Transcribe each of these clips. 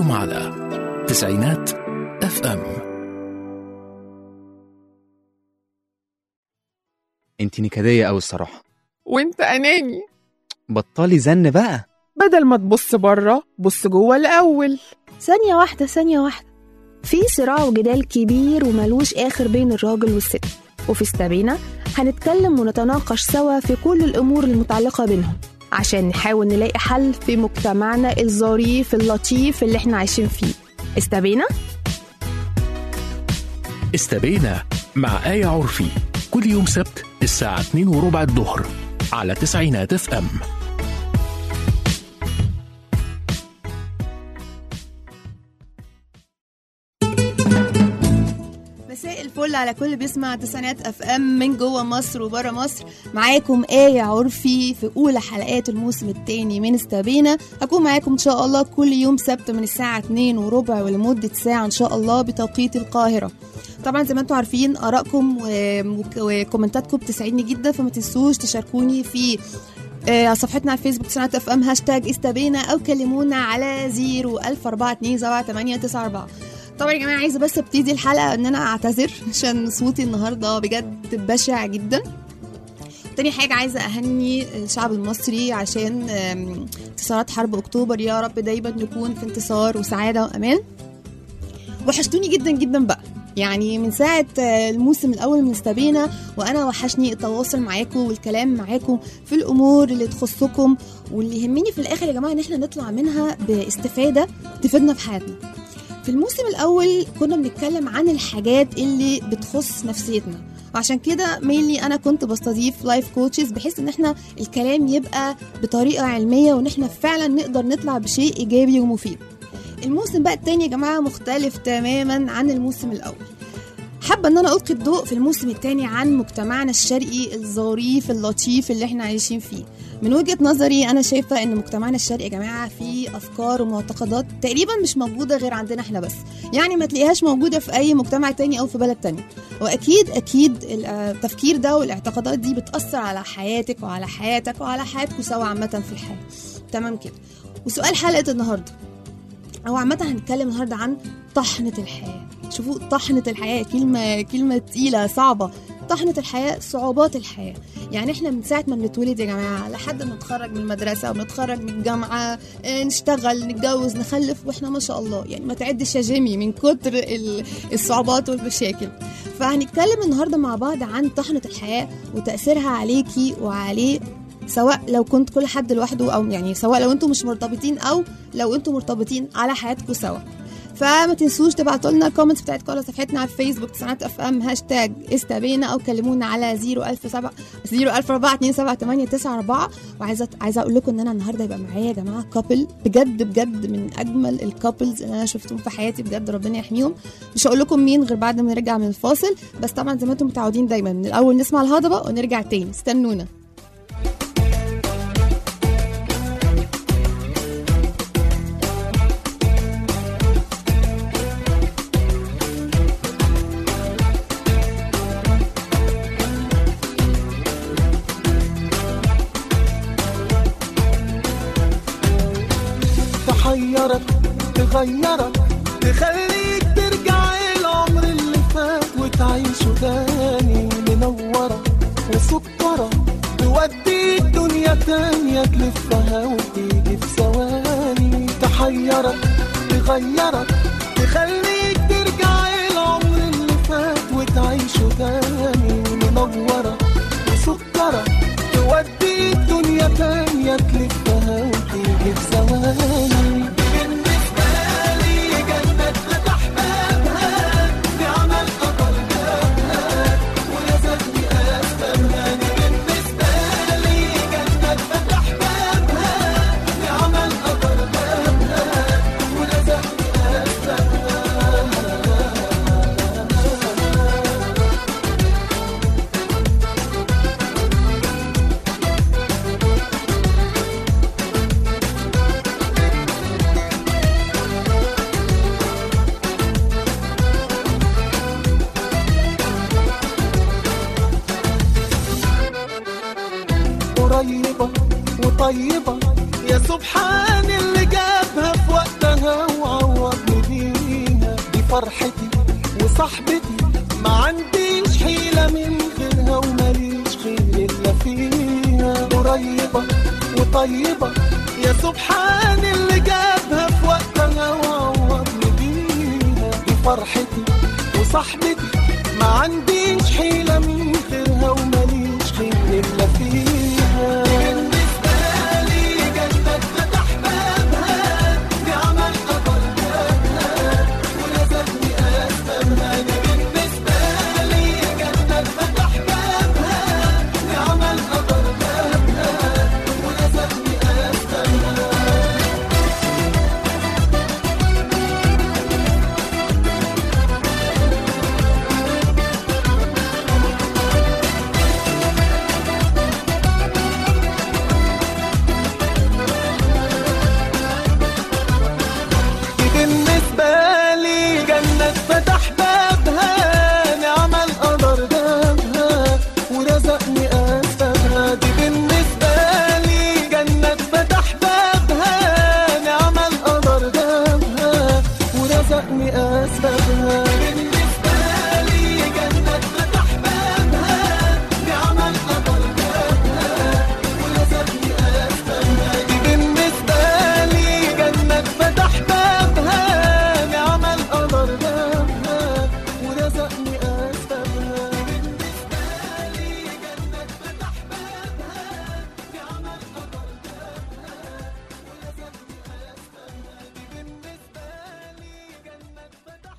أنتم على تسعينات اف ام انت نكدية أوي الصراحة وانت اناني بطلي زن بقى بدل ما تبص بره بص جوه الاول ثانية واحدة ثانية واحدة في صراع وجدال كبير وملوش آخر بين الراجل والست وفي استبينا هنتكلم ونتناقش سوا في كل الأمور المتعلقة بينهم عشان نحاول نلاقي حل في مجتمعنا الظريف اللطيف اللي احنا عايشين فيه استبينا استبينا مع آية عرفي كل يوم سبت الساعة 2 وربع الظهر على تسعينات اف ام مساء الفل على كل بيسمع تسعينات اف ام من جوه مصر وبره مصر معاكم آية عرفي في أولى حلقات الموسم الثاني من استبينا هكون معاكم إن شاء الله كل يوم سبت من الساعة 2 وربع ولمدة ساعة إن شاء الله بتوقيت القاهرة طبعا زي ما انتم عارفين ارائكم و- وك- وكومنتاتكم بتسعدني جدا فما تنسوش تشاركوني في آه، على صفحتنا على الفيسبوك تسعينات اف ام هاشتاج استبينا او كلمونا على 014278994 طبعا يا جماعه عايزه بس ابتدي الحلقه ان انا اعتذر عشان صوتي النهارده بجد بشع جدا تاني حاجة عايزة أهني الشعب المصري عشان آم، انتصارات حرب أكتوبر يا رب دايما نكون في انتصار وسعادة وأمان وحشتوني جدا جدا بقى يعني من ساعة آه، الموسم الأول من استبينا وأنا وحشني التواصل معاكم والكلام معاكم في الأمور اللي تخصكم واللي يهمني في الآخر يا جماعة إن احنا نطلع منها باستفادة تفيدنا في حياتنا في الموسم الأول كنا بنتكلم عن الحاجات اللي بتخص نفسيتنا وعشان كده مينلي انا كنت بستضيف لايف كوتشز بحيث ان احنا الكلام يبقى بطريقه علميه وان احنا فعلا نقدر نطلع بشيء ايجابي ومفيد الموسم بقى التاني يا جماعه مختلف تماما عن الموسم الاول حابه ان انا القي الضوء في الموسم الثاني عن مجتمعنا الشرقي الظريف اللطيف اللي احنا عايشين فيه من وجهه نظري انا شايفه ان مجتمعنا الشرقي يا جماعه فيه افكار ومعتقدات تقريبا مش موجوده غير عندنا احنا بس يعني ما تلاقيهاش موجوده في اي مجتمع تاني او في بلد تاني واكيد اكيد التفكير ده والاعتقادات دي بتاثر على حياتك وعلى حياتك وعلى حياتكم سوا عامه في الحياه تمام كده وسؤال حلقه النهارده او عامه هنتكلم النهارده عن طحنه الحياه شوفوا طحنه الحياه كلمه كلمه تقيله صعبه طحنه الحياه صعوبات الحياه يعني احنا من ساعه ما بنتولد يا جماعه لحد ما نتخرج من المدرسه ونتخرج من الجامعه آه، نشتغل نتجوز نخلف واحنا ما شاء الله يعني ما تعدش يا جيمي من كتر ال- الصعوبات والمشاكل فهنتكلم النهارده مع بعض عن طحنه الحياه وتاثيرها عليكي وعليه سواء لو كنت كل حد لوحده او يعني سواء لو انتم مش مرتبطين او لو انتم مرتبطين على حياتكم سوا فما تنسوش تبعتوا لنا الكومنتس بتاعتكم على صفحتنا على الفيسبوك تسعينات اف ام هاشتاج استبينا او كلمونا على 01007 010427894 وعايزه عايزه اقول لكم ان انا النهارده يبقى معايا يا جماعه كابل بجد بجد من اجمل الكابلز اللي انا شفتهم في حياتي بجد ربنا يحميهم مش هقول لكم مين غير بعد ما نرجع من الفاصل بس طبعا زي ما انتم متعودين دايما من الاول نسمع الهضبه ونرجع تاني استنونا تحيرك تغيرك تخليك ترجع العمر اللي فات وتعيشه تاني منورة وسكرة تودي الدنيا تانية تلفها وتيجي في ثواني تحيرك تغيرك تخليك ترجع العمر اللي فات وتعيشه تاني منورة وسكرة تودي الدنيا تانية تلفها وتيجي في ثواني بالنسبة لي جنة فتح بابها نعمة القطر جابها ولازمني أفهمها بالنسبة لي جنة فتح بابها نعمة القطر جابها ولازمني أفهمها فرحتي وصاحبتي ما عنديش حيلة من غيرها وماليش خير إلا فيها قريبة وطيبة يا سبحان اللي جابها في وقتها وعوضني بيها دي فرحتي وصاحبتي ما عنديش حيلة من غيرها وماليش خير إلا فيها بالنسبة لي جنة فتح بابها دي عمل قدر بابها ولازمني أسبابها دي بالنسبة لي جنة فتح بابها دي عمل قدر بابها ولازمني أسبابها دي بالنسبة لي جنة فتح بابها نعم القدر جابها ورزقني أسبابها دي بالنسبة لي جنة فتح بابها نعم القدر جابها ورزقني أسبابها بالنسبة لي جنة فتح بابها نعم القدر جابها ورزقني أسبابها دي بالنسبة لي جنة فتح بابها نعم القدر جابها ورزقني أسبابها بالنسبة لي جنة فتح بابها نعم القدر جابها ورزقني أسبابها دي بالنسبة لي جنة فتح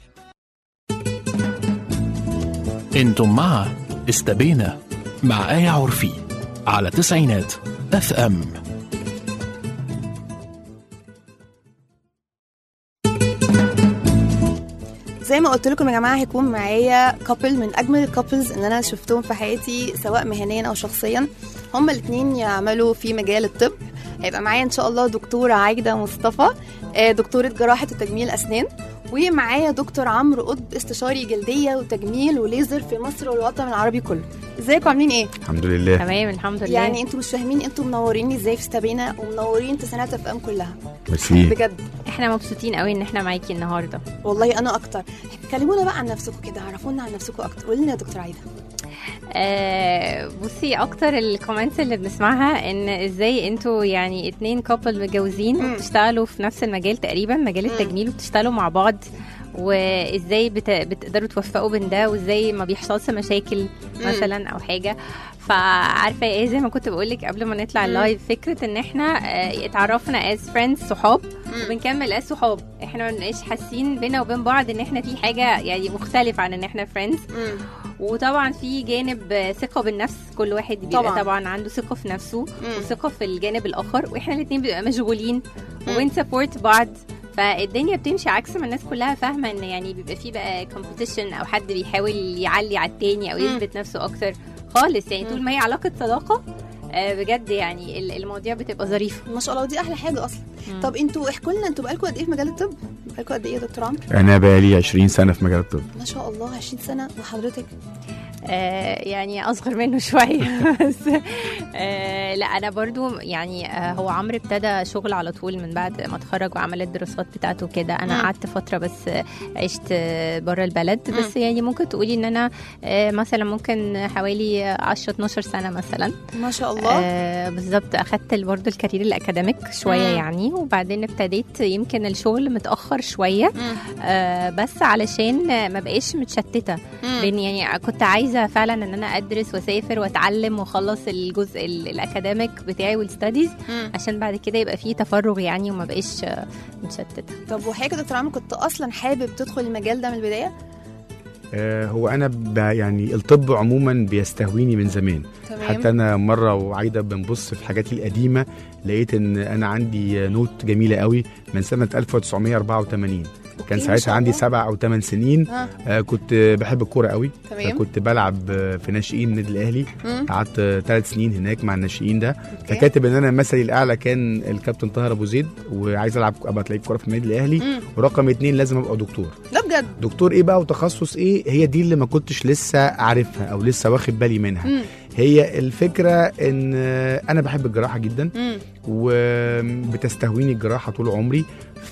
انتم مع استبينا مع آية عرفي على تسعينات اف ام زي ما قلت لكم يا جماعه هيكون معايا كابل من اجمل الكابلز اللي انا شفتهم في حياتي سواء مهنيا او شخصيا هما الاثنين يعملوا في مجال الطب هيبقى معايا ان شاء الله دكتوره عايده مصطفى آه، دكتوره جراحه وتجميل اسنان ومعايا دكتور عمرو قطب استشاري جلديه وتجميل وليزر في مصر والوطن العربي كله ازيكم عاملين ايه الحمد لله تمام الحمد لله يعني انتوا مش فاهمين انتوا منوريني ازاي في استبينا ومنورين تسعينات اف ام كلها ميرسي بجد احنا مبسوطين قوي ان احنا معاكي النهارده والله انا اكتر كلمونا بقى عن نفسكم كده عرفونا عن نفسكم اكتر قولي لنا يا دكتور عايده آه بصي اكتر الكومنتس اللي بنسمعها ان ازاي انتوا يعني اتنين كابل متجوزين مم. وبتشتغلوا في نفس المجال تقريبا مجال التجميل وبتشتغلوا مع بعض وازاي بت... بتقدروا توفقوا بين ده وازاي ما بيحصلش مشاكل مثلا او حاجه فعارفه ايه زي ما كنت بقول لك قبل ما نطلع اللايف فكره ان احنا آه، اتعرفنا از فريندز صحاب وبنكمل از صحاب احنا ما بنبقاش حاسين بينا وبين بعض ان احنا في حاجه يعني مختلفه عن ان احنا فريندز وطبعا في جانب ثقه بالنفس كل واحد بيبقى طبعاً. طبعا, طبعا عنده ثقه في نفسه وثقه في الجانب الاخر واحنا الاثنين بنبقى مشغولين وبنسبورت بعض فالدنيا بتمشي عكس ما الناس كلها فاهمه ان يعني بيبقى في بقى كومبيتيشن او حد بيحاول يعلي على التاني او مم. يثبت نفسه اكتر خالص يعني طول ما هي علاقه صداقه آه، بجد يعني ال- المواضيع بتبقى ظريفه ما شاء الله ودي احلى حاجه اصلا مم. طب انتوا احكوا لنا انتوا بقالكم قد ايه في مجال الطب بقالكم قد ايه يا دكتور عمرو انا بقالي 20 سنه في مجال الطب ما شاء الله 20 سنه وحضرتك آه، يعني اصغر منه شويه بس آه، لا انا برضو يعني آه، هو عمرو ابتدى شغل على طول من بعد ما اتخرج وعمل الدراسات بتاعته كده انا مم. قعدت فتره بس آه، عشت بره البلد مم. بس يعني ممكن تقولي ان انا آه، مثلا ممكن حوالي 10 12 سنه مثلا ما شاء الله آه بالظبط اخدت برضو الكارير الاكاديميك شويه مم. يعني وبعدين ابتديت يمكن الشغل متاخر شويه مم. آه بس علشان ما بقاش متشتته مم. لان يعني كنت عايزه فعلا ان انا ادرس واسافر واتعلم واخلص الجزء ال- الاكاديميك بتاعي والستاديز مم. عشان بعد كده يبقى فيه تفرغ يعني وما بقاش آه، متشتته طب وحضرتك يا دكتور عمرو كنت اصلا حابب تدخل المجال ده من البدايه آه هو انا ب- يعني الطب عموما بيستهويني من زمان تمام حتى انا مره وعايده بنبص في حاجاتي القديمه لقيت ان انا عندي نوت جميله قوي من سنه 1984 كان أوكي، ما ساعتها شاء عندي الله. سبع او ثمان سنين ها آه كنت بحب الكوره قوي تمام فكنت بلعب آه، في ناشئين النادي الاهلي مم. قعدت ثلاث سنين هناك مع الناشئين ده أوكي. فكاتب ان انا مثلي الاعلى كان الكابتن طاهر ابو زيد وعايز العب ابقى لعيب كوره في النادي الاهلي مم. ورقم اتنين لازم ابقى دكتور لا بجد دكتور ايه بقى وتخصص ايه هي دي اللي ما كنتش لسه عارفها او لسه واخد بالي منها مم. هي الفكره ان آه، انا بحب الجراحه جدا مم. وبتستهويني الجراحه طول عمري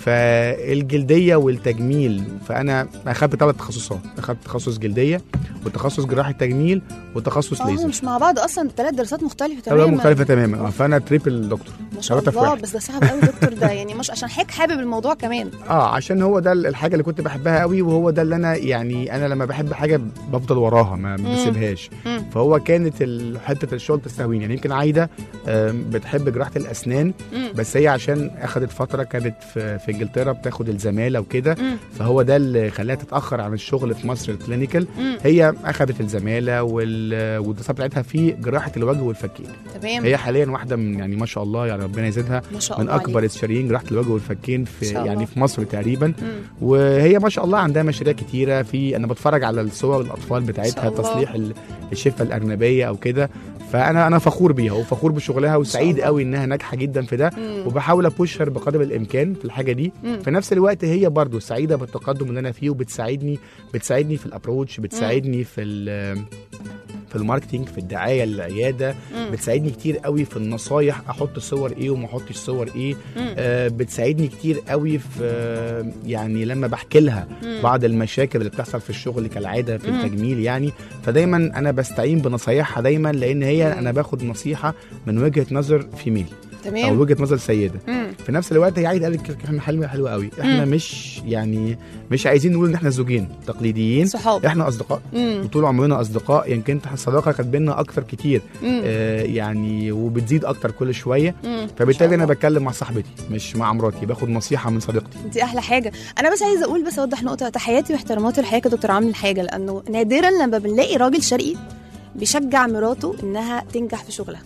فالجلديه والتجميل فانا اخدت ثلاث تخصصات اخدت تخصص جلديه وتخصص جراحه تجميل وتخصص اه ليزر مش مع بعض اصلا ثلاث دراسات مختلفه تمام تماما مختلفه تماما آه، فانا تريبل دكتور ما شاء ثلاثة في الله واحد. بس ده صعب قوي دكتور ده يعني مش عشان حضرتك حابب الموضوع كمان اه عشان هو ده الحاجه اللي كنت بحبها قوي وهو ده اللي انا يعني انا لما بحب حاجه بفضل وراها ما ما بسيبهاش مم. فهو كانت ال- حته الشغل تستهويني يعني يمكن عايده آم، بتحب جراحه الاسنان مم. بس هي عشان اخذت فتره كانت في, في انجلترا بتاخد الزماله وكده مم. فهو ده اللي خلاها تتاخر عن الشغل في مصر الكلينيكال مم. هي اخذت الزماله وال- والدراسات بتاعتها في جراحه الوجه والفكين تمام هي حاليا واحده من يعني ما شاء الله يعني ربنا يزيدها ما شاء من الله اكبر عليك. استشاريين جراحه الوجه والفكين في إن شاء الله. يعني في مصر تقريبا مم. وهي ما شاء الله عندها مشاريع كتيره في انا بتفرج على الصور الاطفال بتاعتها الله. تصليح ال- الشفه الارنبيه او كده فانا انا فخور بيها وفخور بشغلها وسعيد الله. قوي انها ناجحه جدا في ده مم. وبحاول ابوشر بقدر الامكان في الحاجه دي مم. في نفس الوقت هي برضو سعيده بالتقدم اللي انا فيه وبتساعدني بتساعدني في الابروتش بتساعدني في ال- في الماركتينج في الدعايه للعياده مم. بتساعدني كتير قوي في النصايح احط صور ايه وما احطش صور ايه مم. آه بتساعدني كتير قوي في آه، يعني لما بحكي لها مم. بعض المشاكل اللي بتحصل في الشغل كالعاده في مم. التجميل يعني فدايما انا بستعين بنصايحها دايما لان هي مم. انا باخد نصيحه من وجهه نظر فيميل او تمام وجهه نظر سيده مم. في نفس الوقت هي عايده قالت كلمه حلوه حلوه قوي احنا مم. مش يعني مش عايزين نقول ان احنا زوجين تقليديين صحاب احنا اصدقاء مم. وطول عمرنا اصدقاء يمكن الصداقه كانت بينا اكتر كتير مم. آه يعني وبتزيد اكتر كل شويه مم. فبالتالي ما انا شاء الله. بتكلم مع صاحبتي مش مع مراتي باخد نصيحه من صديقتي دي احلى حاجه انا بس عايزه اقول بس اوضح نقطه تحياتي واحتراماتي لحضرتك يا دكتور عامل حاجه لانه نادرا لما بنلاقي راجل شرقي بيشجع مراته انها تنجح في شغلها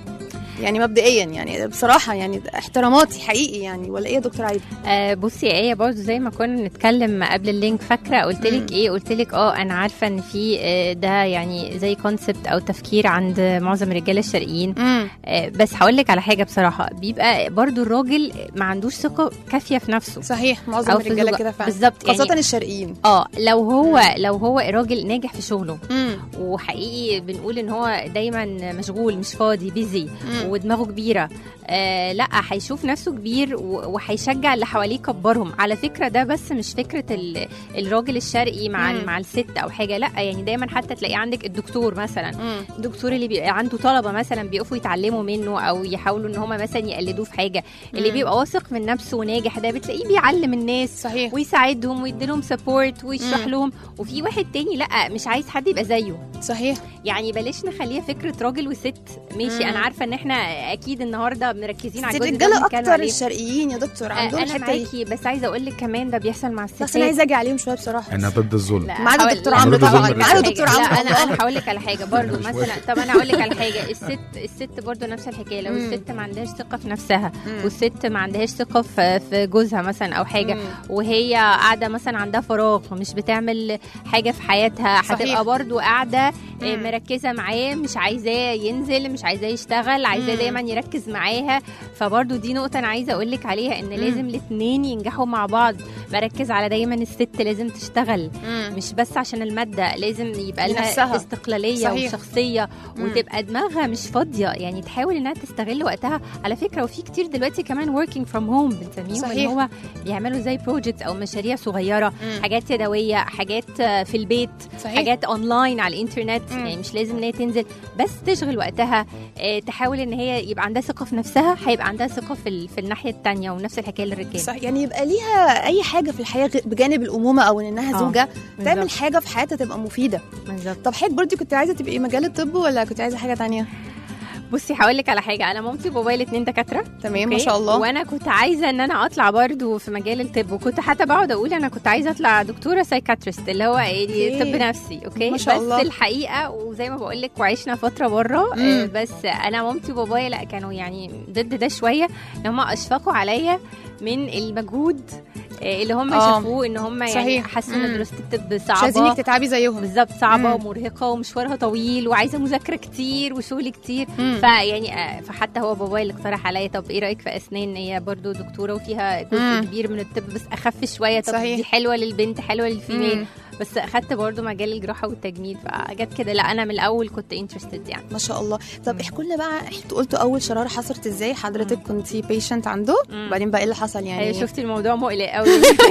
يعني مبدئيا يعني بصراحه يعني احتراماتي حقيقي يعني ولا ايه يا دكتور عايده آه بصي يا ايه برضو زي ما كنا بنتكلم قبل اللينك فاكره قلت مم. لك ايه قلت لك اه انا عارفه ان في آه ده يعني زي كونسبت او تفكير عند معظم الرجاله الشرقيين امم آه بس هقول لك على حاجه بصراحه بيبقى برضو الراجل ما عندوش ثقه كافيه في نفسه صحيح معظم أو في الرجاله زوجة- كده فعلا بالظبط يعني خاصه الشرقيين اه لو هو لو هو الراجل ناجح في شغله امم وحقيقي بنقول ان هو دايما مشغول مش فاضي بيزي مم. ودماغه كبيره آه لا هيشوف نفسه كبير و- وهيشجع اللي حواليه يكبرهم على فكره ده بس مش فكره ال- الراجل الشرقي مع مم. ال- مع الست او حاجه لا يعني دايما حتى تلاقي عندك الدكتور مثلا امم الدكتور اللي بيبقى عنده طلبه مثلا بيقفوا يتعلموا منه او يحاولوا ان هم مثلا يقلدوه في حاجه اللي مم. بيبقى واثق من نفسه وناجح ده بتلاقيه بيعلم الناس صحيح ويساعدهم ويديلهم سبورت ويشرح مم. لهم وفي واحد تاني لا مش عايز حد يبقى زيه صحيح يعني بلاش نخليها فكره راجل وست ماشي مم. انا عارفه ان احنا اكيد النهارده مركزين على بس الجزء ده الرجاله بنتكلم اكتر عليه. الشرقيين يا دكتور آه، عندهم انا الحته دي معاكي بس عايزه اقول لك كمان ده بيحصل مع الستات بس انا عايزه اجي عليهم شويه بصراحه انا ضد الظلم لا، ما عدا هقول- دكتور لا، عمرو ضد طبعا الظلم ما عدا الرجالة. دكتور لا عمرو انا انا هقول لك على حاجه برضو مش مثلا موافق. طب انا هقول لك على حاجه الست الست برضو نفس الحكايه لو مم. الست ما عندهاش ثقه في نفسها مم. والست ما عندهاش ثقه في في جوزها مثلا او حاجه مم. وهي قاعده مثلا عندها فراغ مش بتعمل حاجه في حياتها صحيح. هتبقى برضو قاعده آه، مم. مركزه معاه مش عايزاه ينزل مش عايزاه يشتغل عايزاه مم. دايما يركز معاها فبرضو دي نقطه انا عايزه اقول لك عليها ان لازم الاثنين ينجحوا مع بعض بركز على دايما الست لازم تشتغل مم. مش بس عشان الماده لازم يبقى لها لنفسها. استقلاليه صحيح. وشخصيه مم. وتبقى دماغها مش فاضيه يعني تحاول انها تستغل وقتها على فكره وفي كتير دلوقتي كمان working from home بنسميهم صحيح. اللي هو بيعملوا زي بروجكتس او مشاريع صغيره مم. حاجات يدويه حاجات آه، في البيت صحيح حاجات اونلاين على الانترنت مم. يعني مش لازم ان هي تنزل بس تشغل وقتها آه، تحاول ان هي يبقى عندها ثقه في نفسها هيبقى عندها ثقه في ال- في الناحيه الثانيه ونفس الحكايه للرجاله صح يعني يبقى ليها اي حاجه في الحياه غ- بجانب الامومه او انها آه، زوجه تعمل بالظبط. حاجه في حياتها تبقى مفيده بالظبط طب حضرتك برضه كنت عايزه تبقي مجال الطب ولا كنت عايزه حاجه تانية بصي هقول لك على حاجه انا مامتي وبابايا الاثنين دكاتره تمام ما أوكي؟ شاء الله وانا كنت عايزه ان انا اطلع برضو في مجال الطب وكنت حتى بقعد اقول انا كنت عايزه اطلع دكتوره سايكاتريست اللي هو يعني أوكي. طب نفسي اوكي ما شاء بس الله. الحقيقه وزي ما بقول لك وعشنا فتره بره آه، مم. بس انا مامتي وبابايا لا كانوا يعني ضد ده شويه ان هم اشفقوا عليا من المجهود آه، اللي هم آه. شافوه ان هم يعني صحيح. حسوا مم. ان دراسه الطب مش صعبه عايزينك تتعبي زيهم بالظبط صعبه مم. ومرهقه ومشوارها طويل وعايزه مذاكره كتير وشغل كتير مم. فيعني آه، فحتى هو بابايا اللي اقترح عليا طب ايه رايك في اسنان هي برضو دكتوره وفيها جزء مم. كبير من الطب بس اخف شويه طب صحيح. دي حلوه للبنت حلوه للفيميل مم. بس اخدت برضو مجال الجراحه والتجميل فجت كده لا انا من الاول كنت انترستد يعني ما شاء الله طب احكوا لنا بقى انتوا قلتوا اول شراره حصلت ازاي حضرتك كنتي بيشنت عنده مم. وبعدين بقى ايه اللي حصل يعني يعني شفتي الموضوع مقلق قوي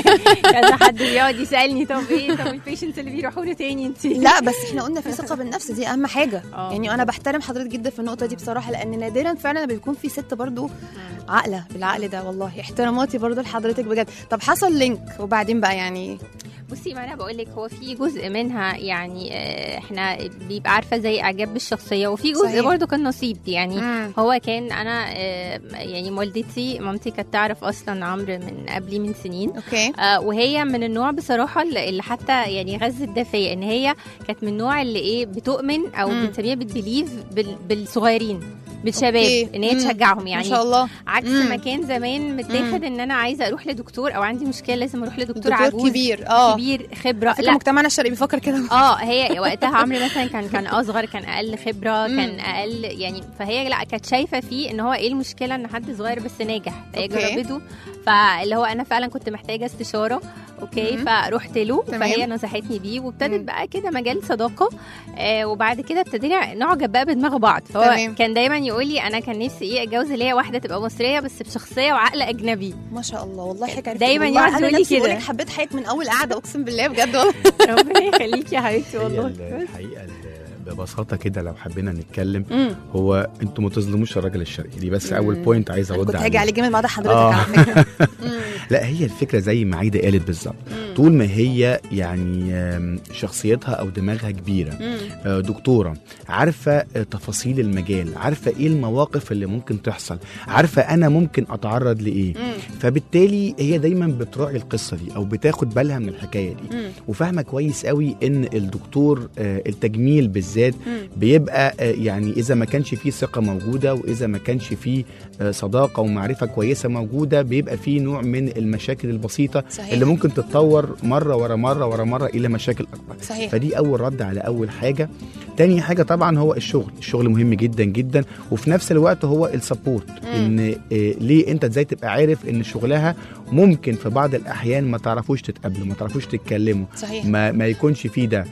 كذا حد بيقعد يسالني طب ايه طب البيشنتس اللي بيروحوا له تاني انت لا بس احنا قلنا في ثقه بالنفس دي اهم حاجه آه. يعني انا بحترم حضرتك جدا في النقطه دي بصراحه لان نادرا فعلا بيكون في ست برضو عاقله بالعقل ده والله احتراماتي برضو لحضرتك بجد طب حصل لينك وبعدين بقى يعني بصي ما انا بقول لك هو في جزء منها يعني آه، احنا بيبقى عارفه زي اعجاب بالشخصيه وفي جزء صحيح. برضه كان نصيب يعني مم. هو كان انا آه، يعني والدتي مامتي كانت تعرف اصلا عمرو من قبلي من سنين اوكي آه، وهي من النوع بصراحه اللي اللي حتى يعني غزت ده فيا ان هي كانت من النوع اللي ايه بتؤمن او مم. بنسميها بتبليف بال- بالصغيرين بالشباب أوكي. ان هي مم. تشجعهم ما يعني شاء الله عكس مم. ما كان زمان متاخد ان انا عايزه اروح لدكتور او عندي مشكله لازم اروح لدكتور دكتور عجوز كبير اه كبير خبره على فكره مجتمعنا الشرقي بيفكر كده اه هي وقتها عمرو مثلا كان كان اصغر كان اقل خبره مم. كان اقل يعني فهي لا كانت شايفه فيه ان هو ايه المشكله ان حد صغير بس ناجح فهي أوكي. جربته فاللي هو انا فعلا كنت محتاجه استشاره اوكي مم. فرحت له تمام. فهي نصحتني بيه وابتدت مم. بقى كده مجال صداقه آه وبعد كده ابتدينا نعجب بقى بدماغ بعض فهو تمام. كان دايما يقول لي انا كان نفسي ايه اتجوز اللي هي واحده تبقى مصريه بس بشخصيه وعقل اجنبي ما شاء الله والله حضرتك عرفتي. دايماً والله يقعد أنا يقول لي نفسي كده. بقولك حبيت حياتي من اول قعده اقسم بالله بجد والله ربنا يخليكي يا حبيبتي هي والله الحقيقه ال- ببساطه كده لو حبينا نتكلم مم. هو انتوا ما تظلموش الراجل الشرقي دي بس اول مم. بوينت عايز أنا ارد كنت عليه هاجي عليه جامد بعد حضرتك آه. على فكره مم. لا هي الفكره زي ما عايده قالت بالظبط طول ما هي يعني آم، شخصيتها او دماغها كبيره مم. آه، دكتوره عارفه آه، تفاصيل المجال عارفه ايه المواقف اللي ممكن تحصل عارفه انا ممكن اتعرض لايه مم. فبالتالي هي دايما بتراعي القصه دي او بتاخد بالها من الحكايه دي مم. وفاهمه كويس قوي ان الدكتور آه، التجميل بالذات مم. بيبقى آه، يعني اذا ما كانش فيه ثقه موجوده واذا ما كانش فيه آه، صداقه ومعرفه كويسه موجوده بيبقى فيه نوع من المشاكل البسيطه صحيح اللي ممكن تتطور مره ورا مره ورا مره الى مشاكل اكبر صحيح فدي اول رد على اول حاجه تاني حاجه طبعا هو الشغل الشغل مهم جدا جدا وفي نفس الوقت هو السبورت ان آه، ليه انت ازاي تبقى عارف ان شغلها ممكن في بعض الاحيان ما تعرفوش تتقابلوا ما تعرفوش تتكلموا صحيح ما, ما يكونش فيه ده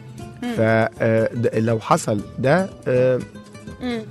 فلو حصل ده آه، مم.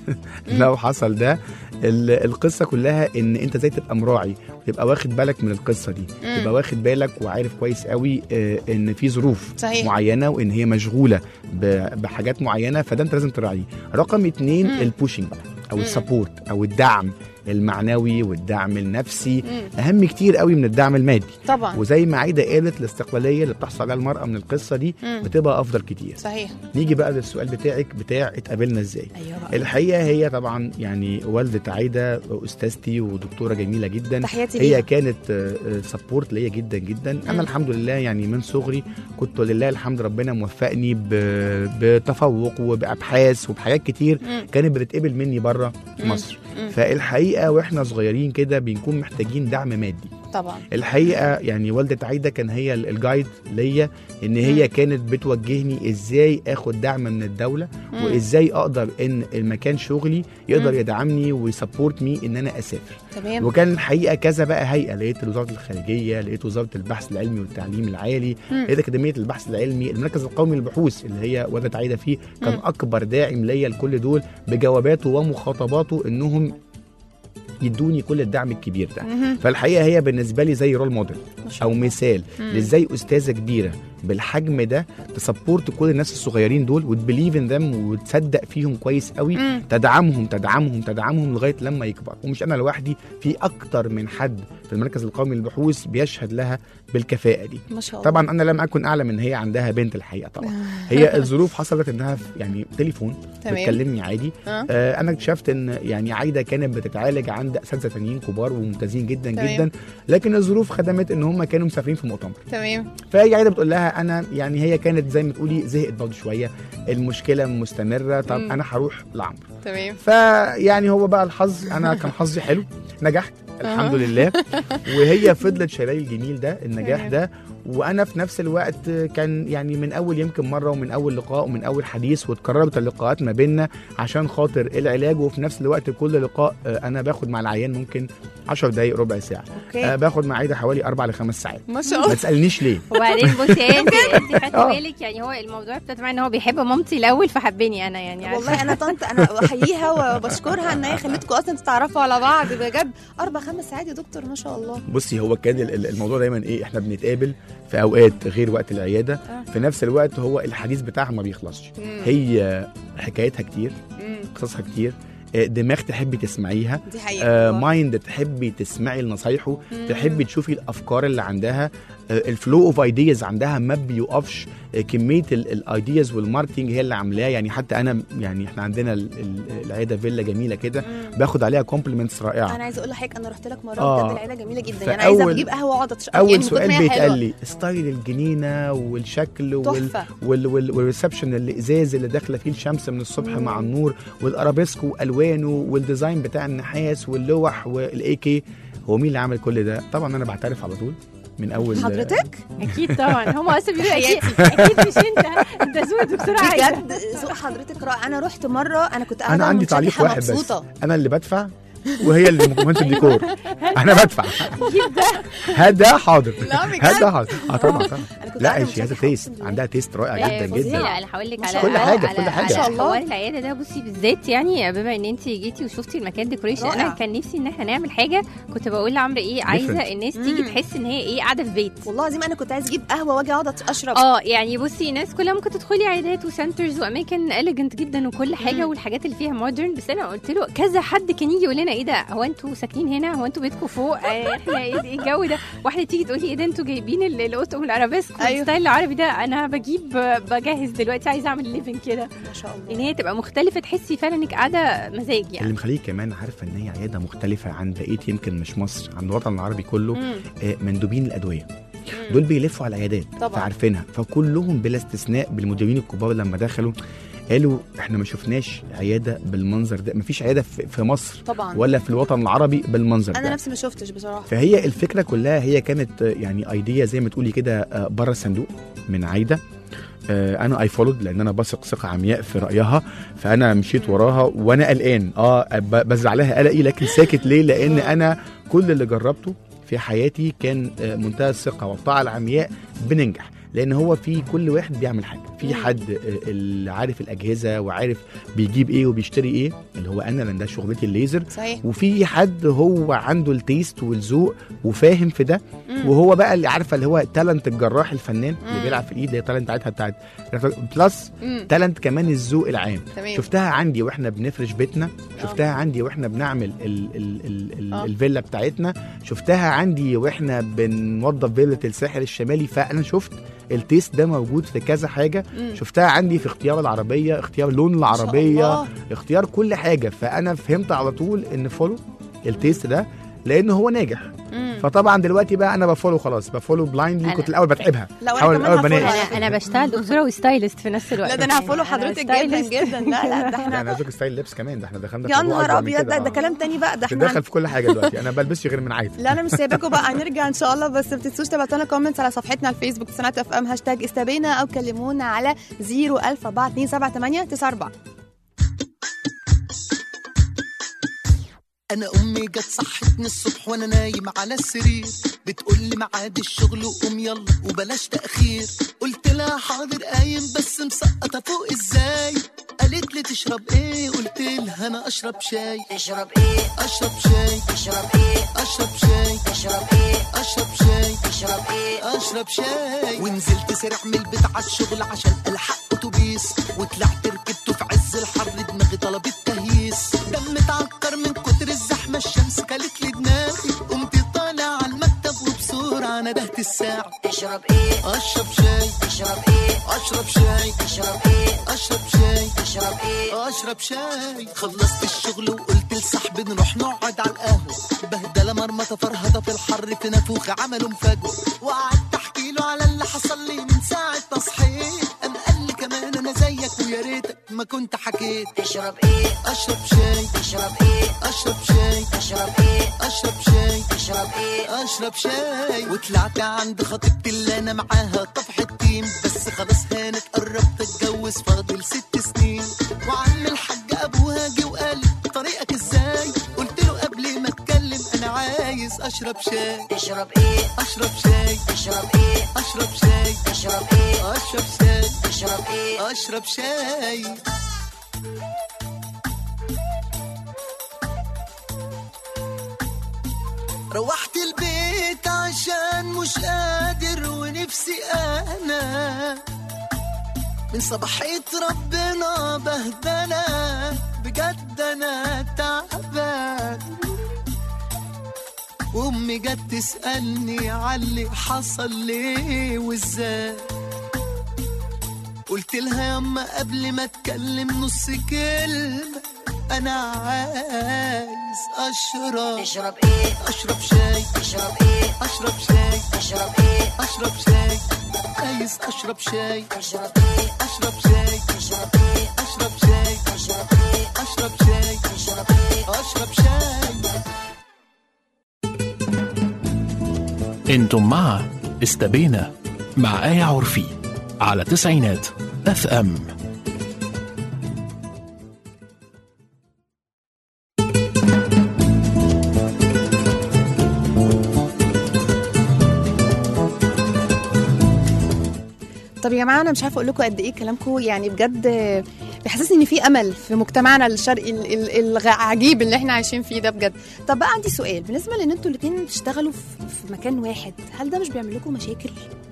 لو حصل ده ال- القصه كلها ان انت ازاي تبقى مراعي وتبقى واخد بالك من القصه دي مم. تبقى واخد بالك وعارف كويس قوي آه، ان في ظروف صحيح. معينه وان هي مشغوله ب- بحاجات معينه فده انت لازم تراعيه رقم اتنين مم. البوشنج او مم. السبورت او الدعم المعنوي والدعم النفسي مم. اهم كتير قوي من الدعم المادي طبعا وزي ما عايده قالت الاستقلاليه اللي بتحصل عليها المراه من القصه دي مم. بتبقى افضل كتير صحيح نيجي بقى للسؤال بتاعك بتاع اتقابلنا ازاي ايوه بقى الحقيقه هي طبعا يعني والده عايده استاذتي ودكتوره جميله جدا تحياتي هي ليها كانت سبورت ليا جدا جدا مم. انا الحمد لله يعني من صغري كنت لله الحمد ربنا موفقني ب- بتفوق وبابحاث وبحاجات كتير مم. كانت بتتقبل مني بره مم. مصر مم. فالحقيقه واحنا صغيرين كده بنكون محتاجين دعم مادي طبعا الحقيقه يعني والده عايده كان هي ال- الجايد ليا ان هي كانت بتوجهني ازاي اخد دعم من الدوله مم. وازاي اقدر ان المكان شغلي يقدر مم. يدعمني ويسبورت مي ان انا اسافر تمام وكان الحقيقه كذا بقى هيئه لقيت وزاره الخارجيه لقيت وزاره البحث العلمي والتعليم العالي مم. لقيت اكاديميه البحث العلمي المركز القومي للبحوث اللي هي والده عايده فيه كان مم. اكبر داعم ليا لكل دول بجواباته ومخاطباته انهم يدوني كل الدعم الكبير ده مهم. فالحقيقه هي بالنسبه لي زي رول موديل ما شاء او الله. مثال مم. لازاي استاذه كبيره بالحجم ده تسبورت كل الناس الصغيرين دول وتبليف ان ذم وتصدق فيهم كويس قوي مم. تدعمهم تدعمهم تدعمهم لغايه لما يكبر ومش انا لوحدي في اكتر من حد في المركز القومي للبحوث بيشهد لها بالكفاءه دي ما شاء الله طبعا انا لم اكن اعلم ان هي عندها بنت الحقيقه طبعا هي الظروف حصلت انها في- يعني تليفون تمام. بتكلمني عادي آه. آه انا اكتشفت ان يعني عايده كانت بتتعالج عند اساتذه تانيين كبار وممتازين جدا تمام. جدا لكن الظروف خدمت ان هم كانوا مسافرين في مؤتمر تمام فهي عايده بتقول لها انا يعني هي كانت زي ما تقولي زهقت برضه شويه المشكله مستمره طب مم. انا هروح لعمرو تمام فيعني هو بقى الحظ انا كان حظي حلو نجحت الحمد لله وهي فضلت شايله الجميل ده النجاح ده وانا في نفس الوقت كان يعني من اول يمكن مره ومن اول لقاء ومن اول حديث واتكررت اللقاءات ما بيننا عشان خاطر العلاج وفي نفس الوقت كل لقاء آه، انا باخد مع العيان ممكن 10 دقائق ربع ساعه آه، اوكي باخد مع عايده حوالي اربع لخمس ساعات ما شاء ما الله تسالنيش ليه وبعدين بصي انت انت خدتي آه. بالك يعني هو الموضوع ابتدى معايا ان هو بيحب مامتي الاول فحبني انا يعني عارفة. والله انا طنط انا بحييها وبشكرها ان هي خلتكم اصلا تتعرفوا على بعض بجد اربع خمس ساعات يا دكتور ما شاء الله بصي هو كان ال- ال- الموضوع دايما ايه احنا بنتقابل في اوقات غير وقت العياده في نفس الوقت هو الحديث بتاعها ما بيخلصش هي حكايتها كتير قصصها كتير آه، دماغ تحبي تسمعيها دي حقيقه آه مايند تحبي تسمعي لنصايحه تحبي تشوفي الافكار اللي عندها آه الفلو اوف ايدياز عندها ما بيوقفش آه كميه الايدياز والماركتنج هي اللي عاملاه يعني حتى انا يعني احنا عندنا ال- ال- العياده فيلا جميله كده باخد عليها كومبلمنتس رائعه انا عايزه اقول لحضرتك انا رحت لك مره آه. بجد العيله جميله جدا فأول- يعني عايزه بجيب قهوه واقعد أتش- اول يعني من كتر سؤال ما هي بيتقال حلوة. لي ستايل الجنينه والشكل وال تحفه وال وال والريسبشن الازاز اللي داخله فيه الشمس من الصبح مع النور والارابيسك والوانه والديزاين بتاع النحاس واللوح والاي كي هو مين اللي عمل كل ده طبعا انا بعترف على طول من اول حضرتك اكيد طبعا هم اصلا بيقولوا اكيد اكيد مش انت انت ذوق الدكتوره عايده بجد ذوق حضرتك رائع انا رحت مره انا كنت قاعده انا عندي تعليق منشرحة واحد بس مبسوطة. انا اللي بدفع وهي اللي مهندس الديكور انا بدفع هذا حاضر لا بجد هذا حاضر اه طبعا طبعا أنا كنت لا قاعدة هي هذا منشرحة تيست أقسم بالله. عندها تيست رائع آه، جدا بصي جدا لا انا هقول لك ما على شاء كل الله. حاجة، على كل حاجة. على ما شاء الله. حوار العياده ده بصي بالذات يعني بما ان انت جيتي وشفتي المكان ديكوريشن رائع. انا كان نفسي ان احنا نعمل حاجه كنت بقول لعمرو ايه عايزه Different. الناس تيجي مم. تحس ان هي ايه قاعده في بيت والله العظيم انا كنت عايز اجيب قهوه واجي اقعد اشرب اه يعني بصي الناس كلها ممكن تدخلي عيادات وسنترز واماكن اليجنت جدا وكل حاجه مم. والحاجات اللي فيها مودرن بس انا قلت له كذا حد كان يجي يقول لنا ايه ده هو انتوا ساكنين هنا هو انتوا بيتكم فوق آه، احنا ايه إيه الجو ده واحده تيجي تقول لي ايه ده انتوا جايبين ال- القطقم والارابيسك أيوه. والستايل العربي ده انا بجيب آه، بجهز دلوقتي عايزه اعمل ليفنج كده ما شاء الله ان هي تبقى مختلفه تحسي فعلا انك قاعده مزاج اللي يعني مخليك كمان عارفه ان هي عياده مختلفه عن بقيه يمكن مش مصر عن الوطن العربي كله مم. آه، مندوبين الادويه دول بيلفوا على العيادات طبعاً. فعارفينها فكلهم بلا استثناء بالمديرين الكبار لما دخلوا قالوا احنا ما شفناش عياده بالمنظر ده مفيش عياده في في مصر طبعا ولا في الوطن العربي بالمنظر انا ده نفسي ما شفتش بصراحه فهي الفكره كلها هي كانت آه، يعني ايديا زي ما تقولي كده آه، بره الصندوق من عايده آه، انا اي فولود لان انا بثق ثقه عمياء في رايها فانا مشيت وراها وانا قلقان اه ب- بزع لها قلقي لكن ساكت ليه لان انا كل اللي جربته في حياتي كان آه، منتهى الثقه والطاعه العمياء بننجح لان هو في كل واحد بيعمل حاجه في حد آه، اللي عارف الاجهزه وعارف بيجيب ايه وبيشتري ايه اللي هو انا لان ده شغلتي الليزر صحيح وفي حد هو عنده التيست والذوق وفاهم في ده مم. وهو بقى اللي عارفه اللي هو تالنت الجراح الفنان اللي مم. بيلعب في الايد اللي هي تالنت بتاعتها بتاعت بلس مم. تالنت كمان الذوق العام تمام شفتها عندي واحنا بنفرش بيتنا شفتها عندي واحنا بنعمل ال ال ال ال آه. الفيلا بتاعتنا شفتها عندي واحنا بنوظف فيلا الساحل الشمالي فانا شفت التيست ده موجود في كذا حاجه مم. شفتها عندي في اختيار العربيه اختيار لون ما شاء العربيه الله. اختيار كل حاجه فانا فهمت على طول ان فولو التيست ده لان هو ناجح مم. فطبعا دلوقتي بقى انا بفولو خلاص بفولو بلايندلي أنا- كنت الاول بتعبها لا وانا حاول كمان الأول هفولو بنات. على انا فكرة. انا بشتغل دكتوره وستايلست في نفس الوقت لا ده انا هفولو يعني حضرتك جدا ستايلست. جدا لا لا ده لا احنا انا عايزك ستايل لبس كمان ده احنا دخلنا يا في موضوع نهار أكبر من ابيض كده. ده, ده آه. كلام تاني بقى ده احنا تتدخل في كل حاجه دلوقتي انا بلبسش غير من عادي لا انا مش سايباكم بقى هنرجع ان شاء الله بس ما تنسوش تبعتوا لنا كومنتس على صفحتنا على الفيسبوك سنة اف ام هاشتاج استبينا او كلمونا على 010427894 انا امي جت صحتني الصبح وانا نايم على السرير بتقول لي ميعاد الشغل وقوم يلا وبلاش تاخير قلت لها حاضر قايم بس مسقطه فوق ازاي قالت لي تشرب ايه قلت لها انا اشرب شاي تشرب ايه اشرب شاي تشرب ايه اشرب شاي تشرب ايه اشرب شاي تشرب ايه اشرب شاي ونزلت سريع من البيت على الشغل عشان الحق اتوبيس وطلعت ركبته في عز الحر دماغي طلبت تهييس دم اتعكر من كتر الزحمه الشمس كلت لي دماغي قمت طالع على المكتب وبسرعه ندهت الساعه تشرب ايه اشرب شاي تشرب ايه اشرب شاي تشرب ايه اشرب شاي تشرب ايه اشرب شاي خلصت الشغل وقلت لصاحبي نروح نقعد على القهوه بهدله مرمطه فرهضه في الحر في نافوخ عملوا مفاجاه وقعدت احكي له على اللي حصل لي من ساعه ما صحيت قام قال لي كمان انا انا زيك ويا ريتك ما كنت حكيت تشرب ايه اشرب شاي تشرب ايه اشرب شاي تشرب ايه اشرب شاي تشرب ايه اشرب شاي وطلعت عند خطيبتي اللي انا معاها طفح التيم بس خلاص هانت قربت اتجوز فاضل ست سنين وعم الحاج ابوها جه وقال لي طريقك ازاي قلت له قبل ما اتكلم انا عايز اشرب شاي تشرب ايه اشرب شاي تشرب ايه اشرب شاي تشرب ايه اشرب شاي تشرب ايه اشرب شاي روحت البيت عشان مش قادر ونفسي انا من صباحية ربنا بهدلة بجد انا تعبان وامي جت تسألني عاللي حصل ليه وازاي قلت لها ياما قبل ما اتكلم نص كلمة انا عايز اشرب تشرب ايه اشرب شاي تشرب ايه اشرب شاي تشرب ايه اشرب شاي عايز اشرب شاي تشرب ايه اشرب شاي تشرب ايه اشرب شاي تشرب ايه اشرب شاي تشرب ايه اشرب شاي انتم مع استبينا مع آية عرفي على تسعينات اف ام طب يا جماعه انا مش عارفه اقول لكم قد ايه كلامكم يعني بجد بيحسسني ان في امل في مجتمعنا الشرقي ال- ال- العجيب اللي احنا عايشين فيه ده بجد طب بقى عندي سؤال بالنسبه لان انتوا الاثنين بتشتغلوا في في مكان واحد هل ده مش بيعمل لكم مشاكل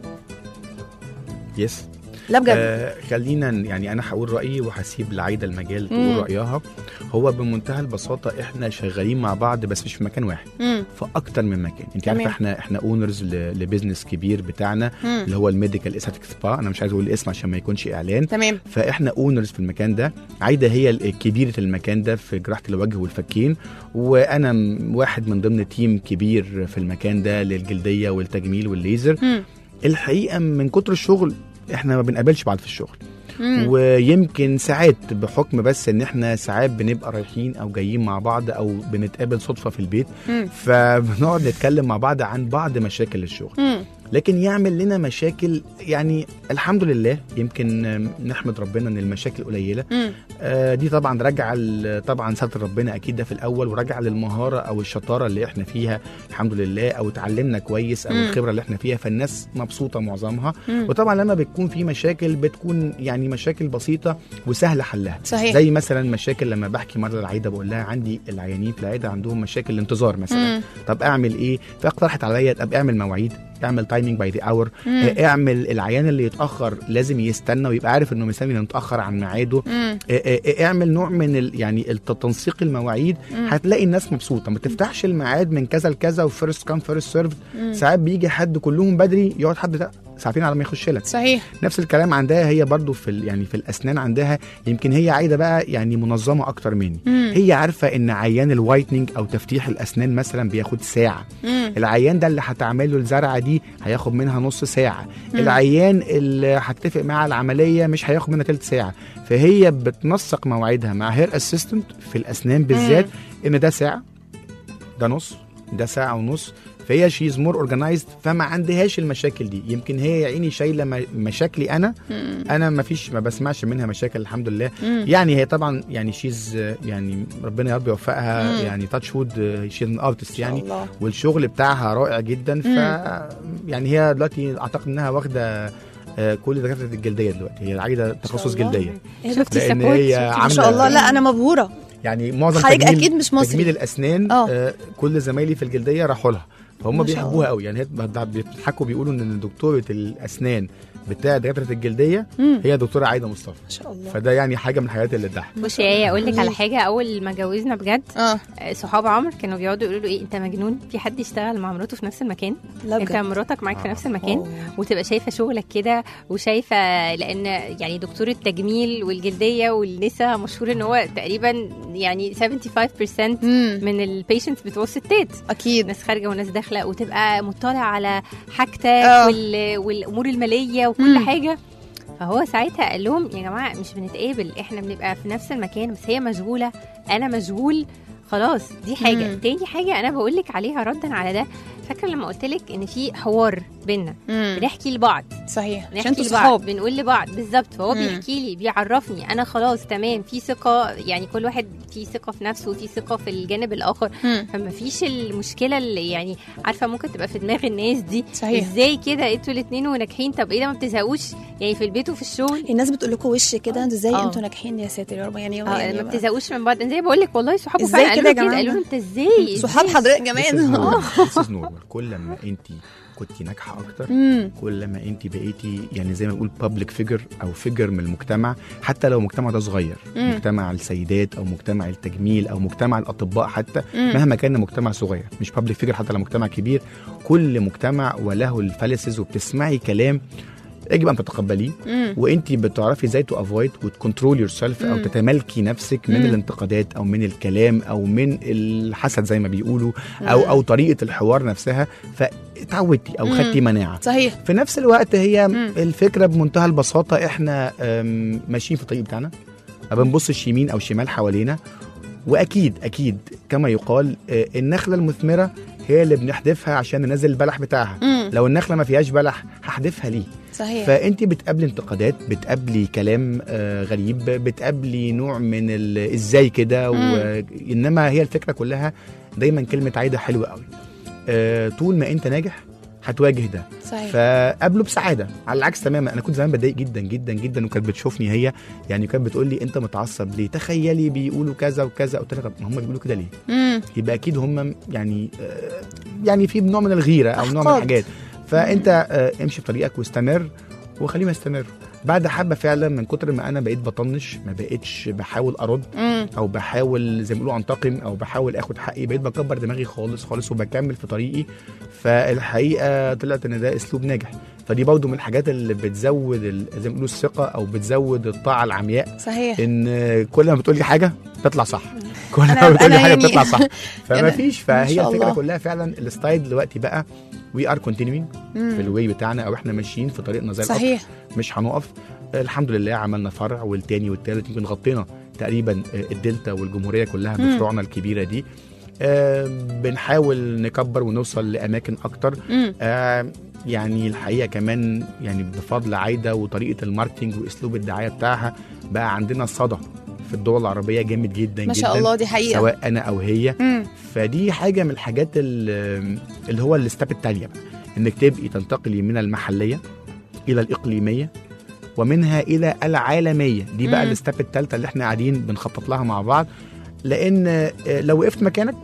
يس لا بجد آه خلينا ن- يعني انا هقول رايي وهسيب لعايده المجال مم. تقول رايها هو بمنتهى البساطه احنا شغالين مع بعض بس مش في مكان واحد مم. في اكتر من مكان انت تمام. عارفه احنا احنا اونرز لبزنس كبير بتاعنا مم. اللي هو الميديكال استاتيك سبا انا مش عايز اقول الاسم عشان ما يكونش اعلان تمام فاحنا اونرز في المكان ده عايده هي ال- كبيره المكان ده في جراحه الوجه والفكين وانا م- واحد من ضمن تيم كبير في المكان ده للجلديه والتجميل والليزر مم. الحقيقه من كتر الشغل احنا ما بنقابلش بعض في الشغل مم. ويمكن ساعات بحكم بس ان احنا ساعات بنبقى رايحين او جايين مع بعض او بنتقابل صدفه في البيت مم. فبنقعد نتكلم مع بعض عن بعض مشاكل الشغل مم. لكن يعمل لنا مشاكل يعني الحمد لله يمكن آم، نحمد ربنا ان المشاكل قليله مم. آه، دي طبعا راجعه ل- طبعا ستر ربنا اكيد ده في الاول وراجعه للمهاره او الشطاره اللي احنا فيها الحمد لله او اتعلمنا كويس او مم. الخبره اللي احنا فيها فالناس مبسوطه معظمها مم. وطبعا لما بتكون في مشاكل بتكون يعني مشاكل بسيطه وسهله حلها صحيح زي مثلا مشاكل لما بحكي مره العياده بقول لها عندي العيانين في العياده عندهم مشاكل الانتظار مثلا مم. طب اعمل ايه فاقترحت عليا طب اعمل مواعيد اعمل تايمينج باي ذا اور مم. اعمل العيان اللي يتاخر لازم يستنى ويبقى عارف انه مستني انه متاخر عن ميعاده مم. آه، آه، اعمل نوع من ال يعني الت- تنسيق المواعيد مم. هتلاقي الناس مبسوطه ما تفتحش الميعاد من كذا لكذا وفيرست كام فيرست سيرف مم. ساعات بيجي حد كلهم بدري يقعد حد ده ساعتين على ما يخش لك صحيح نفس الكلام عندها هي برضو في ال- يعني في الاسنان عندها يمكن هي عايده بقى يعني منظمه اكتر مني مم. هي عارفه ان عيان الوايتنينج او تفتيح الاسنان مثلا بياخد ساعه مم. العيان ده اللي هتعمل له الزرعه دي هياخد منها نص ساعه مم. العيان اللي هتتفق معاه العمليه مش هياخد منها تلت ساعه فهي بتنسق مواعيدها مع هير اسيستنت في الاسنان بالذات ان ده ساعه ده نص ده ساعه ونص فهي شيز مور اورجنايزد فما عندهاش المشاكل دي يمكن هي يا عيني شايله م- مشاكلي انا مم. انا ما فيش ما بسمعش منها مشاكل الحمد لله مم. يعني هي طبعا يعني شيز يعني ربنا يا رب يوفقها مم. يعني تاتش وود شيز ان ارتست يعني الله. والشغل بتاعها رائع جدا ف يعني هي دلوقتي اعتقد انها واخده آه، كل دكاتره الجلديه دلوقتي هي عايده تخصص الله. جلديه شفتي لان سبورت هي ما عامله شاء الله لا انا مبهوره يعني معظم حضرتك تجميل اكيد مش مصري تجميل الاسنان آه. آه كل زمايلي في الجلديه راحوا لها فهم ما شاء بيحبوها الله. قوي يعني هي بيضحكوا بيقولوا ان دكتوره الاسنان بتاع دكاتره الجلديه مم. هي دكتوره عايده مصطفى ما شاء الله فده يعني حاجه من الحاجات اللي تضحك بصي يا اقول لك على حاجه اول ما اتجوزنا بجد اه آه، صحاب عمر كانوا بيقعدوا يقولوا له ايه انت مجنون في حد يشتغل مع مراته في نفس المكان لا انت بجد مراتك معاك في نفس المكان أوه. وتبقى شايفه شغلك كده وشايفه لان يعني دكتور التجميل والجلديه والنساء مشهور ان هو تقريبا يعني 75% مم. من البيشنتس بتوع الستات اكيد ناس خارجه وناس داخله وتبقى مطلع على حاجتك آه. وال... والامور الماليه وكل مم. حاجه فهو ساعتها قال لهم يا جماعه مش بنتقابل احنا بنبقى في نفس المكان بس هي مشغوله انا مشغول خلاص دي حاجه مم. تاني حاجه انا بقول لك عليها ردا على ده فاكره لما قلت لك ان في حوار بينا مم. بنحكي لبعض صحيح عشان بنحكي انتوا لبعض صحاب بنقول لبعض بالظبط فهو مم. بيحكي لي بيعرفني انا خلاص تمام في ثقه يعني كل واحد في ثقه في نفسه وفي ثقه في الجانب الاخر مم. فما فيش المشكله اللي يعني عارفه ممكن تبقى في دماغ الناس دي صحيح. ازاي كده انتوا الاثنين وناجحين طب ايه ده ما بتزهقوش يعني في البيت وفي الشغل الناس بتقول لكم وش كده انتوا ازاي آه. انتوا ناجحين يا ساتر يا رب يعني, اه يعني ما بتزهقوش من بعض زي بقول لك والله صحابه إزاي فعلا كده يا قالوا جماعة؟ قالوا له انت ازاي صحاب إزاي؟ حضرتك This is كمان normal. This is normal. كل ما انت كنتي ناجحه اكتر مم. كل ما انت بقيتي يعني زي ما نقول بابليك فيجر او فيجر من المجتمع حتى لو المجتمع ده صغير مم. مجتمع السيدات او مجتمع التجميل او مجتمع الاطباء حتى مم. مهما كان مجتمع صغير مش بابليك فيجر حتى لو مجتمع كبير كل مجتمع وله الفالسز وبتسمعي كلام يجب ان تتقبليه مم. وانت بتعرفي ازاي تو افويد وتكنترول يور سيلف او مم. تتمالكي نفسك من مم. الانتقادات او من الكلام او من الحسد زي ما بيقولوا او مم. او طريقه الحوار نفسها فاتعودتي او مم. خدتي مناعه صحيح في نفس الوقت هي مم. الفكره بمنتهى البساطه احنا أم، ماشيين في الطريق بتاعنا ما بنبصش يمين او شمال حوالينا واكيد اكيد كما يقال آه، النخله المثمره هي اللي بنحدفها عشان ننزل البلح بتاعها مم. لو النخله ما فيهاش بلح هحدفها ليه صحيح فانت بتقابلي انتقادات بتقابلي كلام آه، غريب بتقابلي نوع من ال- ازاي كده و- انما هي الفكره كلها دايما كلمه عايده حلوه قوي آه، طول ما انت ناجح هتواجه ده صحيح فقابله بسعاده على العكس تماما انا كنت زمان بتضايق جدا جدا جدا وكانت بتشوفني هي يعني كانت بتقول لي انت متعصب ليه تخيلي بيقولوا كذا وكذا قلت لها طب ما هم بيقولوا كده ليه مم. يبقى اكيد هم يعني آه، يعني في نوع من الغيره او نوع من أحقاد. الحاجات فانت آه، امشي في طريقك واستمر وخليهم يستمروا بعد حبه فعلا من كتر ما انا بقيت بطنش ما بقيتش بحاول ارد مم. او بحاول زي ما بيقولوا انتقم او بحاول اخد حقي بقيت بكبر دماغي خالص خالص وبكمل في طريقي فالحقيقه طلعت ان ده اسلوب ناجح فدي برضه من الحاجات اللي بتزود ال- زي ما بيقولوا الثقه او بتزود الطاعه العمياء صحيح ان كل ما بتقولي حاجه تطلع صح كل أنا- ما بتقولي أنا حاجه يعني- بتطلع صح فما أنا- فيش ما فهي شاء الفكره الله. كلها فعلا الستايل دلوقتي بقى وي ار كونتينيوينج في مم. الواي بتاعنا او احنا ماشيين في طريقنا زي القطر صحيح مش هنقف الحمد لله عملنا فرع والتاني والتالت يمكن غطينا تقريبا الدلتا والجمهوريه كلها مم. بفروعنا الكبيره دي آه، بنحاول نكبر ونوصل لاماكن اكتر مم. آه، يعني الحقيقه كمان يعني بفضل عايده وطريقه الماركتينج واسلوب الدعايه بتاعها بقى عندنا صدى في الدول العربيه جامد جدا ما شاء جدا الله دي حقيقه سواء انا او هي مم. فدي حاجه من الحاجات ال- اللي هو الستاب التاليه بقى انك تبقي تنتقلي من المحليه الى الاقليميه ومنها الى العالميه دي بقى مم. الستاب الثالثه اللي احنا قاعدين بنخطط لها مع بعض لان آه، لو وقفت مكانك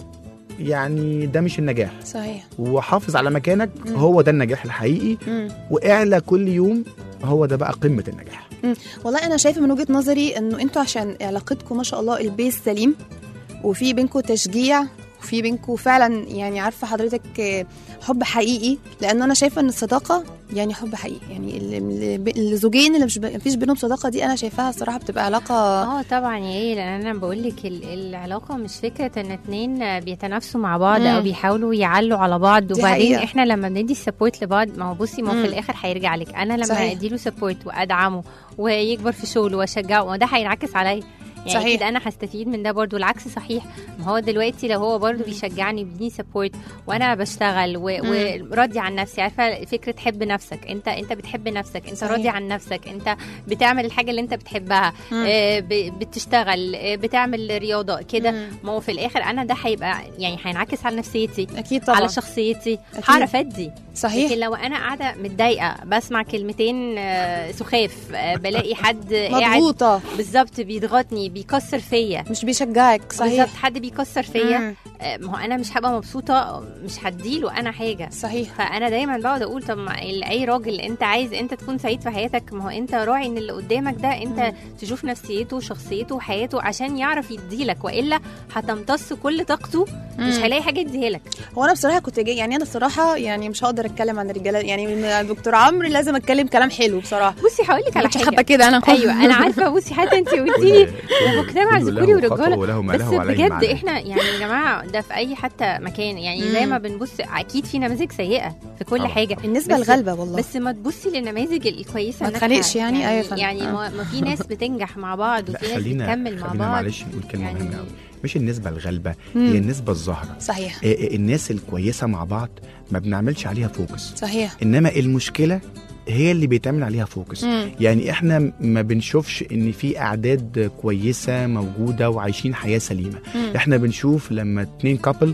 يعني ده مش النجاح صحيح وحافظ على مكانك مم. هو ده النجاح الحقيقي مم. واعلى كل يوم هو ده بقى قمه النجاح والله انا شايفه من وجهه نظري انه انتوا عشان علاقتكم ما شاء الله البيس سليم وفي بينكم تشجيع وفي بينكم فعلا يعني عارفه حضرتك آه، حب حقيقي لان انا شايفه ان الصداقه يعني حب حقيقي يعني ال- ال- الزوجين اللي مش ب- مفيش بينهم صداقه دي انا شايفاها الصراحه بتبقى علاقه اه طبعا يا ايه لان انا بقول لك العلاقه مش فكره ان اتنين بيتنافسوا مع بعض مم. او بيحاولوا يعلوا على بعض دي وبعدين حقيقة. احنا لما بندي سبورت لبعض ما هو بصي ما هو مم. في الاخر هيرجع لك انا لما صحيح. اديله سبورت وادعمه ويكبر في شغله واشجعه وده هينعكس عليا يعني صحيح. اكيد انا هستفيد من ده برضو العكس صحيح ما هو دلوقتي لو هو برضو بيشجعني وبيديني سبورت وانا بشتغل و- وراضي عن نفسي عارفه فكره حب نفسك انت انت بتحب نفسك انت صحيح. راضي عن نفسك انت بتعمل الحاجه اللي انت بتحبها مم. آه، ب- بتشتغل آه، بتعمل رياضه كده مم. ما هو في الاخر انا ده هيبقى يعني هينعكس على نفسيتي اكيد طبعا على شخصيتي أكيد. هعرف ادي صحيح لكن لو انا قاعده متضايقه بسمع كلمتين آه، سخاف آه، بلاقي حد قاعد مضغوطه بالظبط بيضغطني بيكسر فيا مش بيشجعك بالظبط صحيح حد بيكسر فيا مم. آه، ما هو انا مش هبقى مبسوطه مش هديله انا حاجه صحيح فانا دايما بقعد اقول طب ما ال- اي راجل انت عايز انت تكون سعيد في حياتك ما هو انت راعي ان اللي قدامك ده انت مم. تشوف نفسيته وشخصيته وحياته عشان يعرف يديلك والا هتمتص كل طاقته مش مم. هيلاقي حاجه يديها لك هو انا بصراحه كنت جاي يعني انا الصراحه يعني مش هقدر اتكلم عن الرجاله يعني من دكتور عمرو لازم اتكلم كلام حلو بصراحه بصي هقول لك على مش حاجه حابه كده انا ايوه انا عارفه بصي حتى انت قلتي لي ومجتمع ذكوري ورجاله وله ما بس له عليه بجد معلم. احنا يعني يا جماعه ده في اي حتى مكان يعني زي مم. ما بنبص اكيد في نماذج سيئه في كل طبعا. حاجه النسبه بس- الغالبه والله بس ما تبصي للنماذج الكويسه ما الناجحة. تخلقش يعني، يعني أيوة فاهمة. يعني آه. ما, ما في ناس بتنجح مع بعض لا وفي ناس خلينا بتكمل مع خلينا بعض معلش نقول كلمه يعني- مهمه قوي مش النسبه الغالبه مم. هي النسبه الظاهره صحيح آه، آه، الناس الكويسه مع بعض ما بنعملش عليها فوكس صحيح انما المشكله هي اللي بيتعمل عليها فوكس مم. يعني احنا ما بنشوفش ان في اعداد كويسه موجوده وعايشين حياه سليمه مم. احنا بنشوف لما اتنين كابل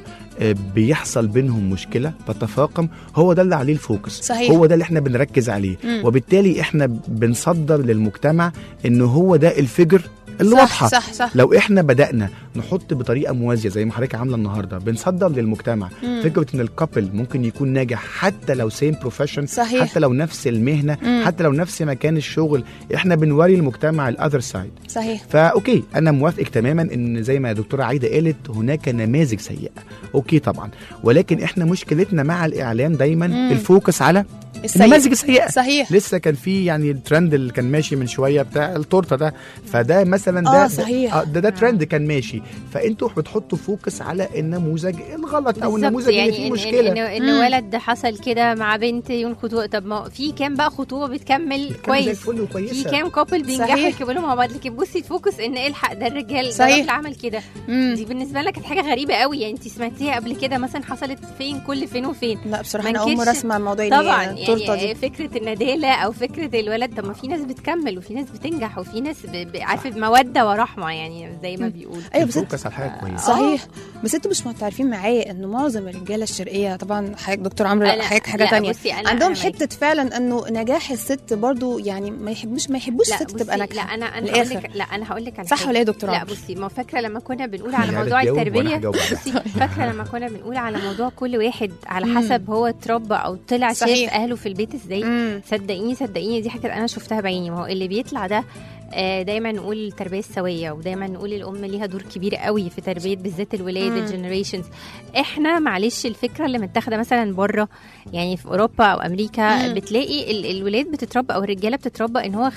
بيحصل بينهم مشكله تتفاقم هو ده اللي عليه الفوكس صحيح. هو ده اللي احنا بنركز عليه مم. وبالتالي احنا بنصدر للمجتمع ان هو ده الفجر اللي صح واضحه صح صح لو احنا بدانا نحط بطريقه موازيه زي ما حضرتك عامله النهارده بنصدر للمجتمع مم. فكره ان الكابل ممكن يكون ناجح حتى لو سيم بروفيشن صحيح. حتى لو نفس المهنه مم. حتى لو نفس مكان الشغل احنا بنوري المجتمع الاذر سايد صحيح فاوكي انا موافق تماما ان زي ما دكتوره عايده قالت هناك نماذج سيئه اوكي طبعا ولكن احنا مشكلتنا مع الاعلام دايما مم. الفوكس على السيء. النماذج السيئه صحيح لسه كان في يعني الترند اللي كان ماشي من شويه بتاع التورته ده فده مثلا ده آه، صحيح. ده, ده, ده ترند كان ماشي فانتوا بتحطوا فوكس على النموذج الغلط او بالظبط، النموذج اللي فيه إن- مشكله ان, إن, مم. إن ولد حصل كده مع بنت يوم خطوبه طب ما في كام بقى خطوبه بتكمل كان زي كويس الفل في وكويسه كام كابل بينجحوا صحيح. يكملوا مع بعض لكن بصي الفوكس ان الحق ده الرجال ده صحيح. الراجل عمل كده مم. دي بالنسبه لك كانت حاجه غريبه قوي يعني انت سمعتيها قبل كده مثلا حصلت فين كل فين وفين لا بصراحه ما انا اول مره نكدش. اسمع الموضوع اللي طبعا هي التورته يعني دي فكره الندالة او فكره الولد طب ما في ناس بتكمل وفي ناس بتنجح وفي ناس ب- ب- عارفه بموده ورحمه يعني زي ما بيقول ايوه بس الفوكس على حاجه كويسه صحيح بس انتوا مش معترفين معايا انه معظم الرجاله الشرقيه طبعا حضرتك دكتور عمرو لا أنا- حضرتك حاجه لا، تانية بصي أنا عندهم أنا معاكي. حته فعلا انه نجاح الست برضو يعني ما يحبوش ما يحبوش لا الست بصي تبقى لا ناجحه انا انا الآخر. هقول لك لا انا هقول لك على صح حاجة. ولا ايه يا دكتور لا عمرو بصي ما فاكره لما كنا بنقول هي على موضوع هتجاوب وأنا التربيه هجاوب بعدها. بصي فاكره لما كنا بنقول على موضوع كل واحد على مم. حسب هو اتربى او طلع شاف صحيح. اهله في البيت ازاي مم. صدقيني صدقيني دي حاجه انا شفتها بعيني ما هو اللي بيطلع ده آه، دايما نقول التربيه السويه ودايما نقول الام ليها دور كبير قوي في تربيه بالذات الولاد مم. الجنريشنز احنا معلش الفكره اللي متاخده مثلا بره يعني في اوروبا او امريكا مم. بتلاقي ال- الولاد بتتربى او الرجاله بتتربى ان هو 50%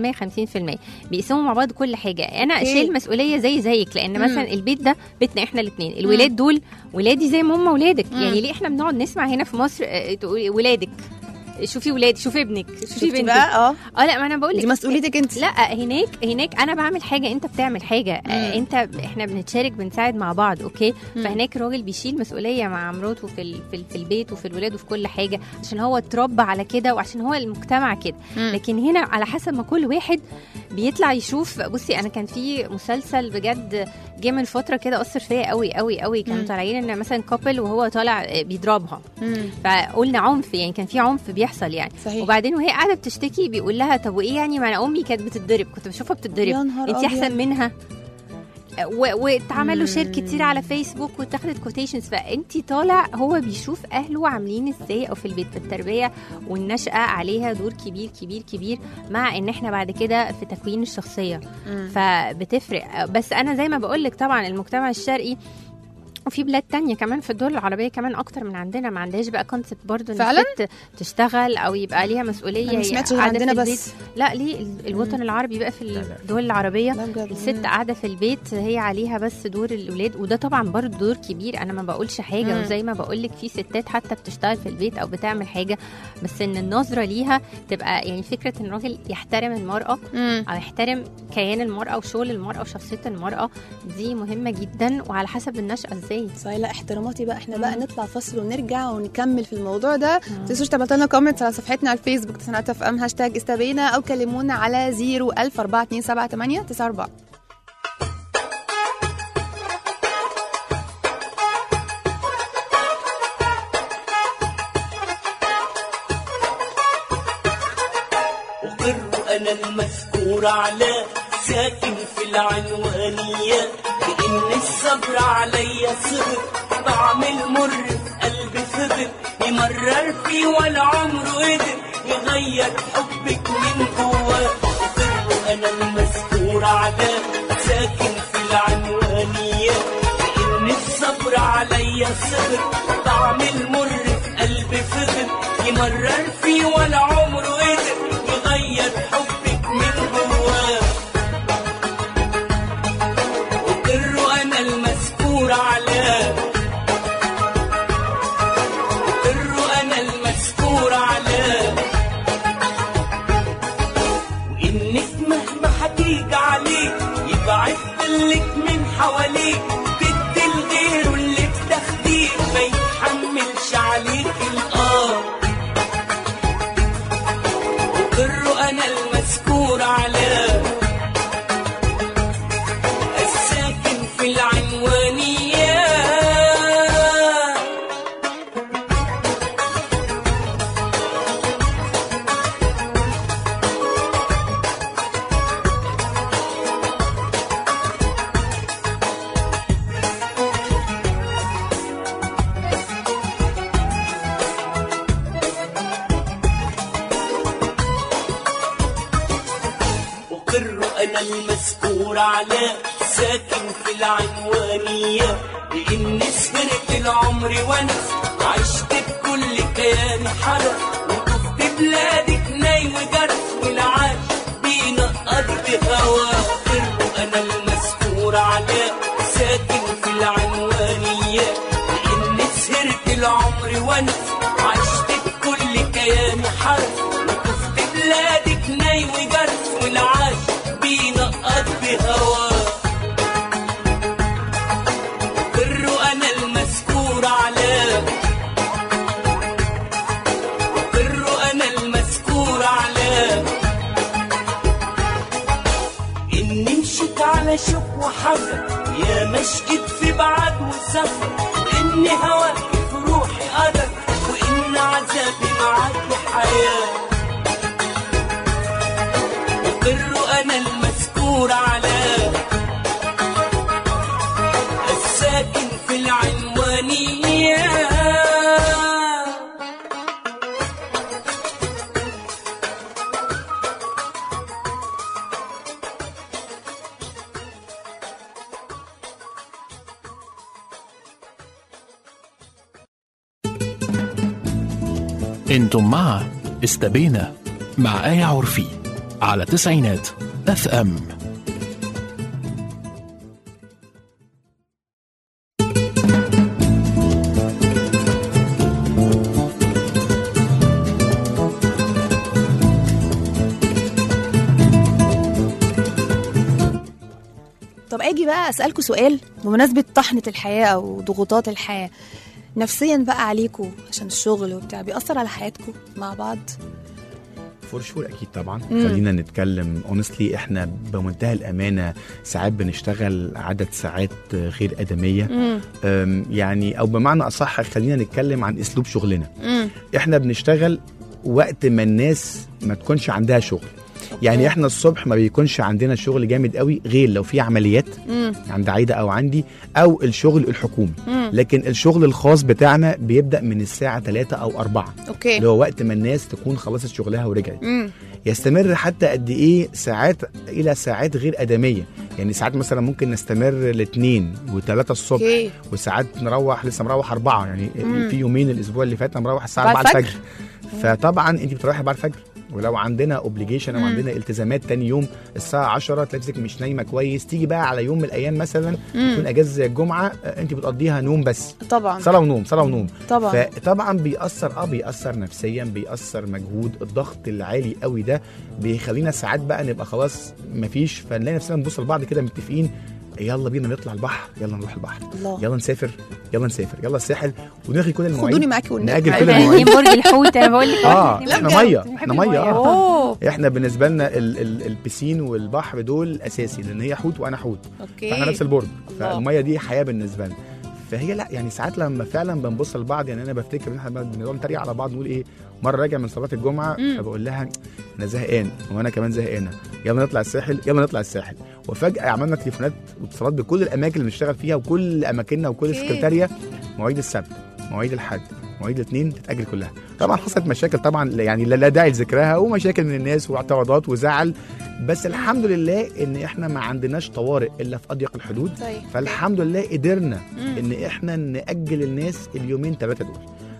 50% بيقسموا مع بعض كل حاجه انا أوكي. اشيل مسؤوليه زي زيك لان مم. مثلا البيت ده بيتنا احنا الاثنين الولاد دول ولادي زي ما هم ولادك مم. يعني ليه احنا بنقعد نسمع هنا في مصر آه، تقولي ولادك شوفي ولادي شوفي ابنك شوفي شفتي بنتك بقى اه اه لا ما انا بقول دي لك مسؤوليتك انت لا هناك هناك انا بعمل حاجه انت بتعمل حاجه آه انت احنا بنتشارك بنساعد مع بعض اوكي مم. فهناك الراجل بيشيل مسؤوليه مع مراته في ال- في, ال- في البيت وفي الولاد وفي كل حاجه عشان هو اتربى على كده وعشان هو المجتمع كده مم. لكن هنا على حسب ما كل واحد بيطلع يشوف بصي انا كان في مسلسل بجد جه من فتره كده اثر فيا قوي قوي قوي كانوا مم. طالعين ان مثلا كابل وهو طالع آه، بيضربها مم. فقلنا عنف يعني كان في عنف بيحصل يعني صحيح وبعدين وهي قاعده بتشتكي بيقول لها طب وايه يعني ما انا امي كانت بتتضرب كنت بشوفها بتتضرب يا نهار انت أبيض. احسن منها و- واتعمل له شير مم. كتير على فيسبوك واتاخدت كوتيشنز فانت طالع هو بيشوف اهله عاملين ازاي او في البيت في التربيه والنشأه عليها دور كبير كبير كبير مع ان احنا بعد كده في تكوين الشخصيه مم. فبتفرق بس انا زي ما بقول لك طبعا المجتمع الشرقي وفي بلاد تانية كمان في الدول العربية كمان أكتر من عندنا ما عندهاش بقى كونسبت برضه إن فعلاً؟ الست تشتغل أو يبقى ليها مسؤولية انا ما هي سمعتش غير قاعدة في عندنا البيت. بس لا ليه ال- الوطن العربي بقى في لا. الدول العربية لا بجد الست مم. قاعدة في البيت هي عليها بس دور الولاد وده طبعا برضه دور كبير أنا ما بقولش حاجة مم. وزي ما بقول لك في ستات حتى بتشتغل في البيت أو بتعمل حاجة بس إن النظرة ليها تبقى يعني فكرة إن الراجل يحترم المرأة مم. او يحترم كيان المراه وشغل المراه وشخصيه المراه دي مهمه جدا وعلى حسب النشاه ازاي صحيح لا احتراماتي بقى احنا بقى مم. نطلع فصل ونرجع ونكمل في الموضوع ده مم. تنسوش تبعتوا لنا كومنتس على صفحتنا على الفيسبوك تسعة اف ام هاشتاج استبينا او كلمونا على 01000 4278 94 أقر أنا المذكور على ساكن في العنوانية بإن الصبر عليا صبر بعمل مر في قلبي فضل يمرر فيه ولا عمره قدر يغير حبك من جواه أقر أنا المذكور على ساكن في العنوانية بإن الصبر عليا صبر بعمل مر في قلبي فضل يمرر فيه ولا عمره قدر يغير حبك من جواه أقر أنا المذكور على كلك من حواليك تدي الغير واللي بتاخديه ما يتحملش عليك الآه وقر أنا المذكور على الساكن في العنوانية أقر أنا المذكور على ساكن في العنوانية لإني سهرت العمر وأنا عشت بكل كياني حلا وطفت بلادك ناي وجرس والعاش بينقض بهوا أقر أنا المذكور على ساكن في العنوانية لإني سهرت العمر وأنا عشت بكل كياني حلا وطفت بلادك ناي وجرس والعاش بينقض بهوا قر انا المذكور على قر انا المذكور على اني مشيت على شوق وحزن يا مشيت في بعد وسفر اني هواك في روحي قدر وان عذابي معاك حياه أقر أنا المذكور على الساكن في العنوانية انتم مع استبينا مع آية عرفي على تسعينات اف ام طب اجي بقى اسالكوا سؤال بمناسبه طحنه الحياه او ضغوطات الحياه نفسيا بقى عليكوا عشان الشغل وبتاع بيأثر على حياتكم مع بعض فور شور اكيد طبعا مم. خلينا نتكلم اونستلي احنا بمنتهى الامانه ساعات بنشتغل عدد ساعات غير ادميه امم أم، يعني او بمعنى اصح خلينا نتكلم عن اسلوب شغلنا امم احنا بنشتغل وقت ما الناس ما تكونش عندها شغل يعني احنا الصبح ما بيكونش عندنا شغل جامد قوي غير لو في عمليات امم عند عايده او عندي او الشغل الحكومي مم. لكن الشغل الخاص بتاعنا بيبدا من الساعه 3 او 4 اوكي اللي هو وقت ما الناس تكون خلصت شغلها ورجعت امم يستمر حتى قد ايه ساعات الى ساعات غير ادميه يعني ساعات مثلا ممكن نستمر لاثنين وثلاثة الصبح اوكي وساعات نروح لسه مروح أربعة يعني مم. في يومين الأسبوع اللي فات أنا مروح الساعة بعد 4 الفجر. الفجر فطبعا أنت بتروحي بعد الفجر ولو عندنا اوبليجيشن او مم. عندنا التزامات تاني يوم الساعه 10 تلاقي نفسك مش نايمه كويس تيجي بقى على يوم من الايام مثلا مم. تكون اجازه زي الجمعه آه، انت بتقضيها نوم بس طبعا صلاه ونوم صلاه ونوم طبعا فطبعا بيأثر اه بيأثر نفسيا بيأثر مجهود الضغط العالي قوي ده بيخلينا ساعات بقى نبقى خلاص مفيش فنلاقي نفسنا نبص لبعض كده متفقين يلا بينا نطلع البحر يلا نروح البحر الله يلا نسافر يلا نسافر يلا الساحل ونلغي كل المواعيد خدوني معاكي والنبي نأجل كل احنا المواعيد برج الحوت انا بقول لك اه إحنا احنا بجد ميه بنحب احنا ميه المية. اه اوه احنا بالنسبه لنا ال ال البسين والبحر دول اساسي لان هي حوت وانا حوت اوكي فاحنا نفس البورد الله. فالميه دي حياه بالنسبه لنا فهي لا يعني ساعات لما فعلا بنبص لبعض يعني انا بفتكر ان احنا بنقعد نتريق على بعض نقول ايه مره راجع من صلاه الجمعه مم. فبقول لها انا زهقان وانا كمان زهقانه يلا نطلع الساحل يلا نطلع الساحل وفجاه عملنا تليفونات واتصالات بكل الاماكن اللي بنشتغل فيها وكل اماكننا وكل أوكي. السكرتاريه مواعيد السبت مواعيد الحد مواعيد الاثنين تتاجل كلها طبعا حصلت مشاكل طبعا يعني لا لا داعي لذكرها ومشاكل من الناس واعتراضات وزعل بس الحمد لله ان احنا ما عندناش طوارئ الا في اضيق الحدود طيب فالحمد لله قدرنا مم. ان احنا ناجل الناس اليومين ثلاثه دول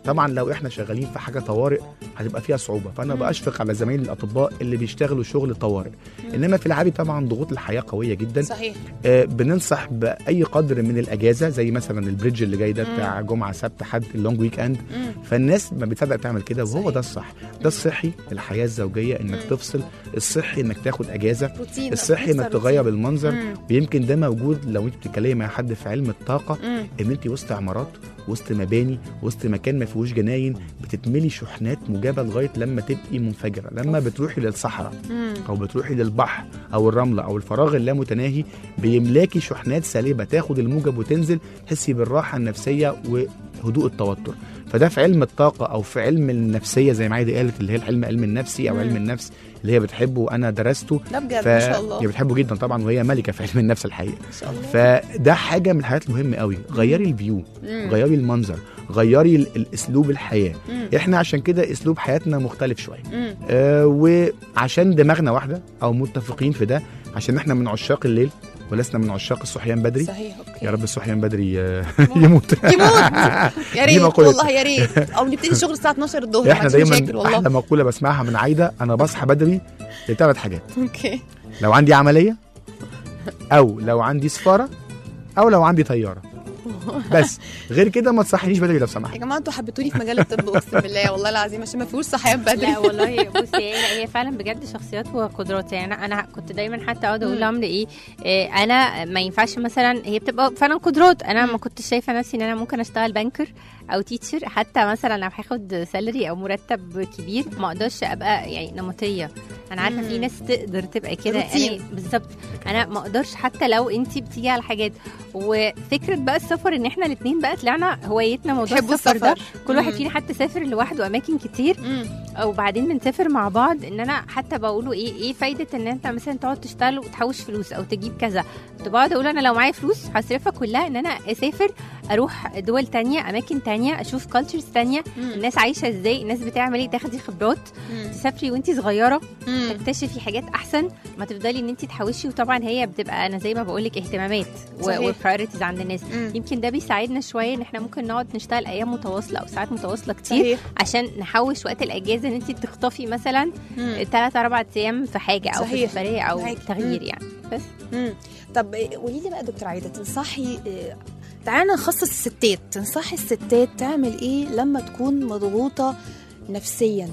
طبعا لو احنا شغالين في حاجه طوارئ هتبقى فيها صعوبه فانا باشفق على زمايلي الاطباء اللي بيشتغلوا شغل طوارئ انما في العادي طبعا ضغوط الحياه قويه جدا صحيح آه، بننصح باي قدر من الاجازه زي مثلا البريدج اللي جاي ده بتاع جمعه سبت حد اللونج ويك اند فالناس ما بتصدق تعمل كده وهو ده الصح ده الصحي الحياه الزوجيه انك تفصل الصحي انك تاخد اجازه روتين الصحي لسه انك تغير روتين. المنظر مم. ويمكن ده موجود لو انت بتتكلمي مع حد في علم الطاقه مم. ان انت وسط عمارات وسط مباني وسط مكان ما فيهوش جناين بتتملي شحنات موجبه لغايه لما تبقي منفجره لما بتروحي للصحراء مم. او بتروحي للبحر او الرمله او الفراغ اللامتناهي بيملاكي شحنات سالبه تاخد الموجب وتنزل تحسي بالراحه النفسيه وهدوء التوتر فده في علم الطاقه او في علم النفسيه زي ما عايده قالت اللي هي العلم علم النفسي او مم. علم النفس اللي هي بتحبه وانا درسته لا بجد ف... ما شاء الله هي بتحبه جدا طبعا وهي ملكه في علم النفس الحقيقه ما شاء الله فده حاجه من الحاجات المهمه قوي غيري الفيو مم. غيري المنظر غيري ال- الاسلوب الحياه مم. احنا عشان كده اسلوب حياتنا مختلف شويه مم. آه وعشان دماغنا واحده او متفقين في ده عشان احنا من عشاق الليل ولسنا من عشاق الصحيان بدري صحيح اوكي يا رب الصحيان بدري آه، يموت يموت يا دي ريت مقولة. والله يا ريت او نبتدي الشغل الساعه 12 الظهر ما احنا عنديش مشاكل دايما والله احلى مقوله بسمعها من عايده انا بصحى بدري لثلاث حاجات اوكي لو عندي عمليه او لو عندي سفاره او لو عندي طياره بس غير كده ما تصحينيش بدري لو سمحت يا جماعه انتوا حبيتوني في مجال الطب اقسم بالله والله العظيم عشان ما فيهوش صحيان بدري لا والله بصي هي هي فعلا بجد شخصيات وقدرات يعني انا انا كنت دايما حتى اقعد اقول مم. لعمرو ايه إيه، انا ما ينفعش مثلا هي بتبقى فعلا قدرات انا ما كنتش شايفه نفسي ان انا ممكن اشتغل بانكر او تيتشر حتى مثلا لو هاخد سالري او مرتب كبير ما اقدرش ابقى يعني نمطيه انا عارفه في مم. ناس تقدر تبقى كده روتين. أنا- بالظبط انا ما اقدرش حتى لو انت بتيجي على حاجات وفكره بقى السفر ان احنا الاثنين بقى طلعنا هوايتنا موضوع تحبوا السفر ده السفر. كل واحد مم. فينا حتى سافر لوحده اماكن كتير مم. وبعدين بنسافر مع بعض ان انا حتى بقوله ايه ايه فايده ان انت مثلا تقعد تشتغل وتحوش فلوس او تجيب كذا كنت بقعد اقول انا لو معايا فلوس هصرفها كلها ان انا اسافر اروح دول تانية اماكن تانية اشوف كالتشرز تانية مم. الناس عايشه ازاي الناس بتعمل ايه تاخدي خبرات مم. تسافري وانتي صغيره مم. تكتشفي حاجات احسن ما تفضلي ان انت تحوشي وطبعا هي بتبقى انا زي ما بقول لك اهتمامات صحيح. وبرايورتيز عند الناس مم. يمكن ده بيساعدنا شويه ان احنا ممكن نقعد نشتغل ايام متواصله او ساعات متواصله كتير صحيح عشان نحوش وقت الاجازه ان انت تخطفي مثلا مم. ثلاث اربع ايام في حاجه او صحيح. في سفريه او معاكي. تغيير مم. يعني بس مم. طب إيه، قولي لي بقى يا دكتور عايده تنصحي إيه، تعالى نخصص الستات تنصحي الستات تعمل ايه لما تكون مضغوطه نفسيا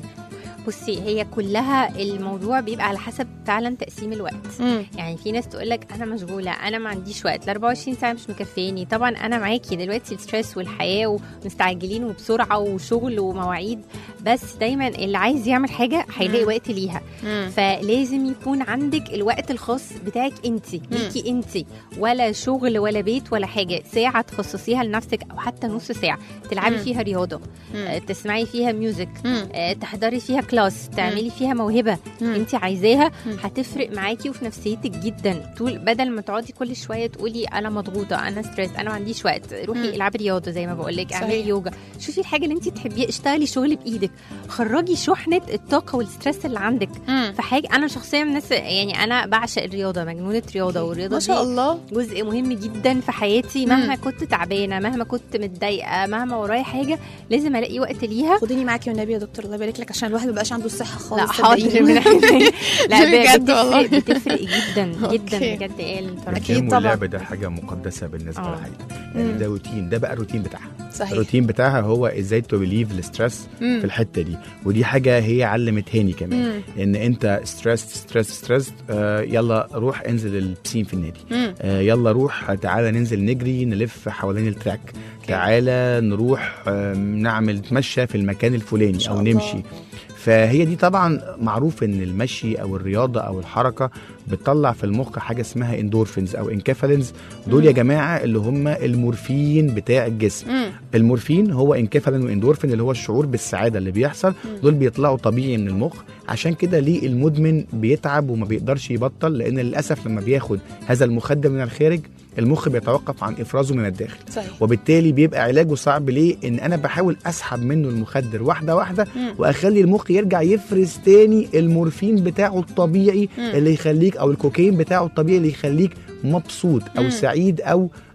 بصي هي كلها الموضوع بيبقى على حسب فعلا تقسيم الوقت مم. يعني في ناس تقول لك انا مشغوله انا ما عنديش وقت ال 24 ساعه مش مكفياني طبعا انا معاكي دلوقتي الستريس والحياه ومستعجلين وبسرعه وشغل ومواعيد بس دايما اللي عايز يعمل حاجه هيلاقي مم. وقت ليها مم. فلازم يكون عندك الوقت الخاص بتاعك انت ليكي انت ولا شغل ولا بيت ولا حاجه ساعه تخصصيها لنفسك او حتى نص ساعه تلعبي مم. فيها رياضه آه، تسمعي فيها ميوزك مم. آه، تحضري فيها كلاس تعملي فيها موهبه مم. انت عايزاها مم. هتفرق معاكي وفي نفسيتك جدا طول بدل ما تقعدي كل شويه تقولي انا مضغوطه انا ستريس انا ما عنديش وقت روحي مم. العبي رياضه زي ما بقول لك صحيح. اعملي يوجا شوفي الحاجه اللي انت تحبيها اشتغلي شغل بايدك خرجي شحنه الطاقه والستريس اللي عندك مم. في حاجه انا شخصيا من الناس يعني انا بعشق الرياضه مجنونه رياضه والرياضه ما شاء دي الله جزء مهم جدا في حياتي مم. مهما كنت تعبانه مهما كنت متضايقه مهما ورايا حاجه لازم الاقي وقت ليها خديني معاكي والنبي يا دكتور الله يبارك لك عشان الواحد ما يبقاش عنده الصحه خالص لا حاضر صدقيني. من عيني. لا بجد بتفرق والله. بتفرق جدا جدا أوكي. بجد ايه التركيز أكيد الجيم طبعاً. واللعب ده حاجه مقدسه بالنسبه آه. لحياتي يعني ده روتين ده بقى الروتين بتاعها صحيح الروتين بتاعها هو ازاي تو ريليف الستريس مم. في الحته دي ودي حاجه هي علمتهاني كمان مم. ان انت ستريس ستريس ستريس آه يلا روح انزل البسين في النادي مم. آه يلا روح تعالى ننزل نجري نلف حوالين التراك تعالى نروح آه نعمل نتمشى في المكان الفلاني شاء او الله. نمشي فهي دي طبعا معروف ان المشي او الرياضه او الحركه بتطلع في المخ حاجه اسمها اندورفينز او انكفالينز دول يا جماعه اللي هم المورفين بتاع الجسم مم. المورفين هو انكفالين واندورفين اللي هو الشعور بالسعاده اللي بيحصل دول بيطلعوا طبيعي من المخ عشان كده ليه المدمن بيتعب وما بيقدرش يبطل لان للاسف لما بياخد هذا المخدر من الخارج المخ بيتوقف عن افرازه من الداخل صحيح وبالتالي بيبقى علاجه صعب ليه ان انا بحاول اسحب منه المخدر واحده واحده مم. واخلي المخ يرجع يفرز تاني المورفين بتاعه الطبيعي مم. اللي يخليك او الكوكايين بتاعه الطبيعي اللي يخليك مبسوط او مم. سعيد او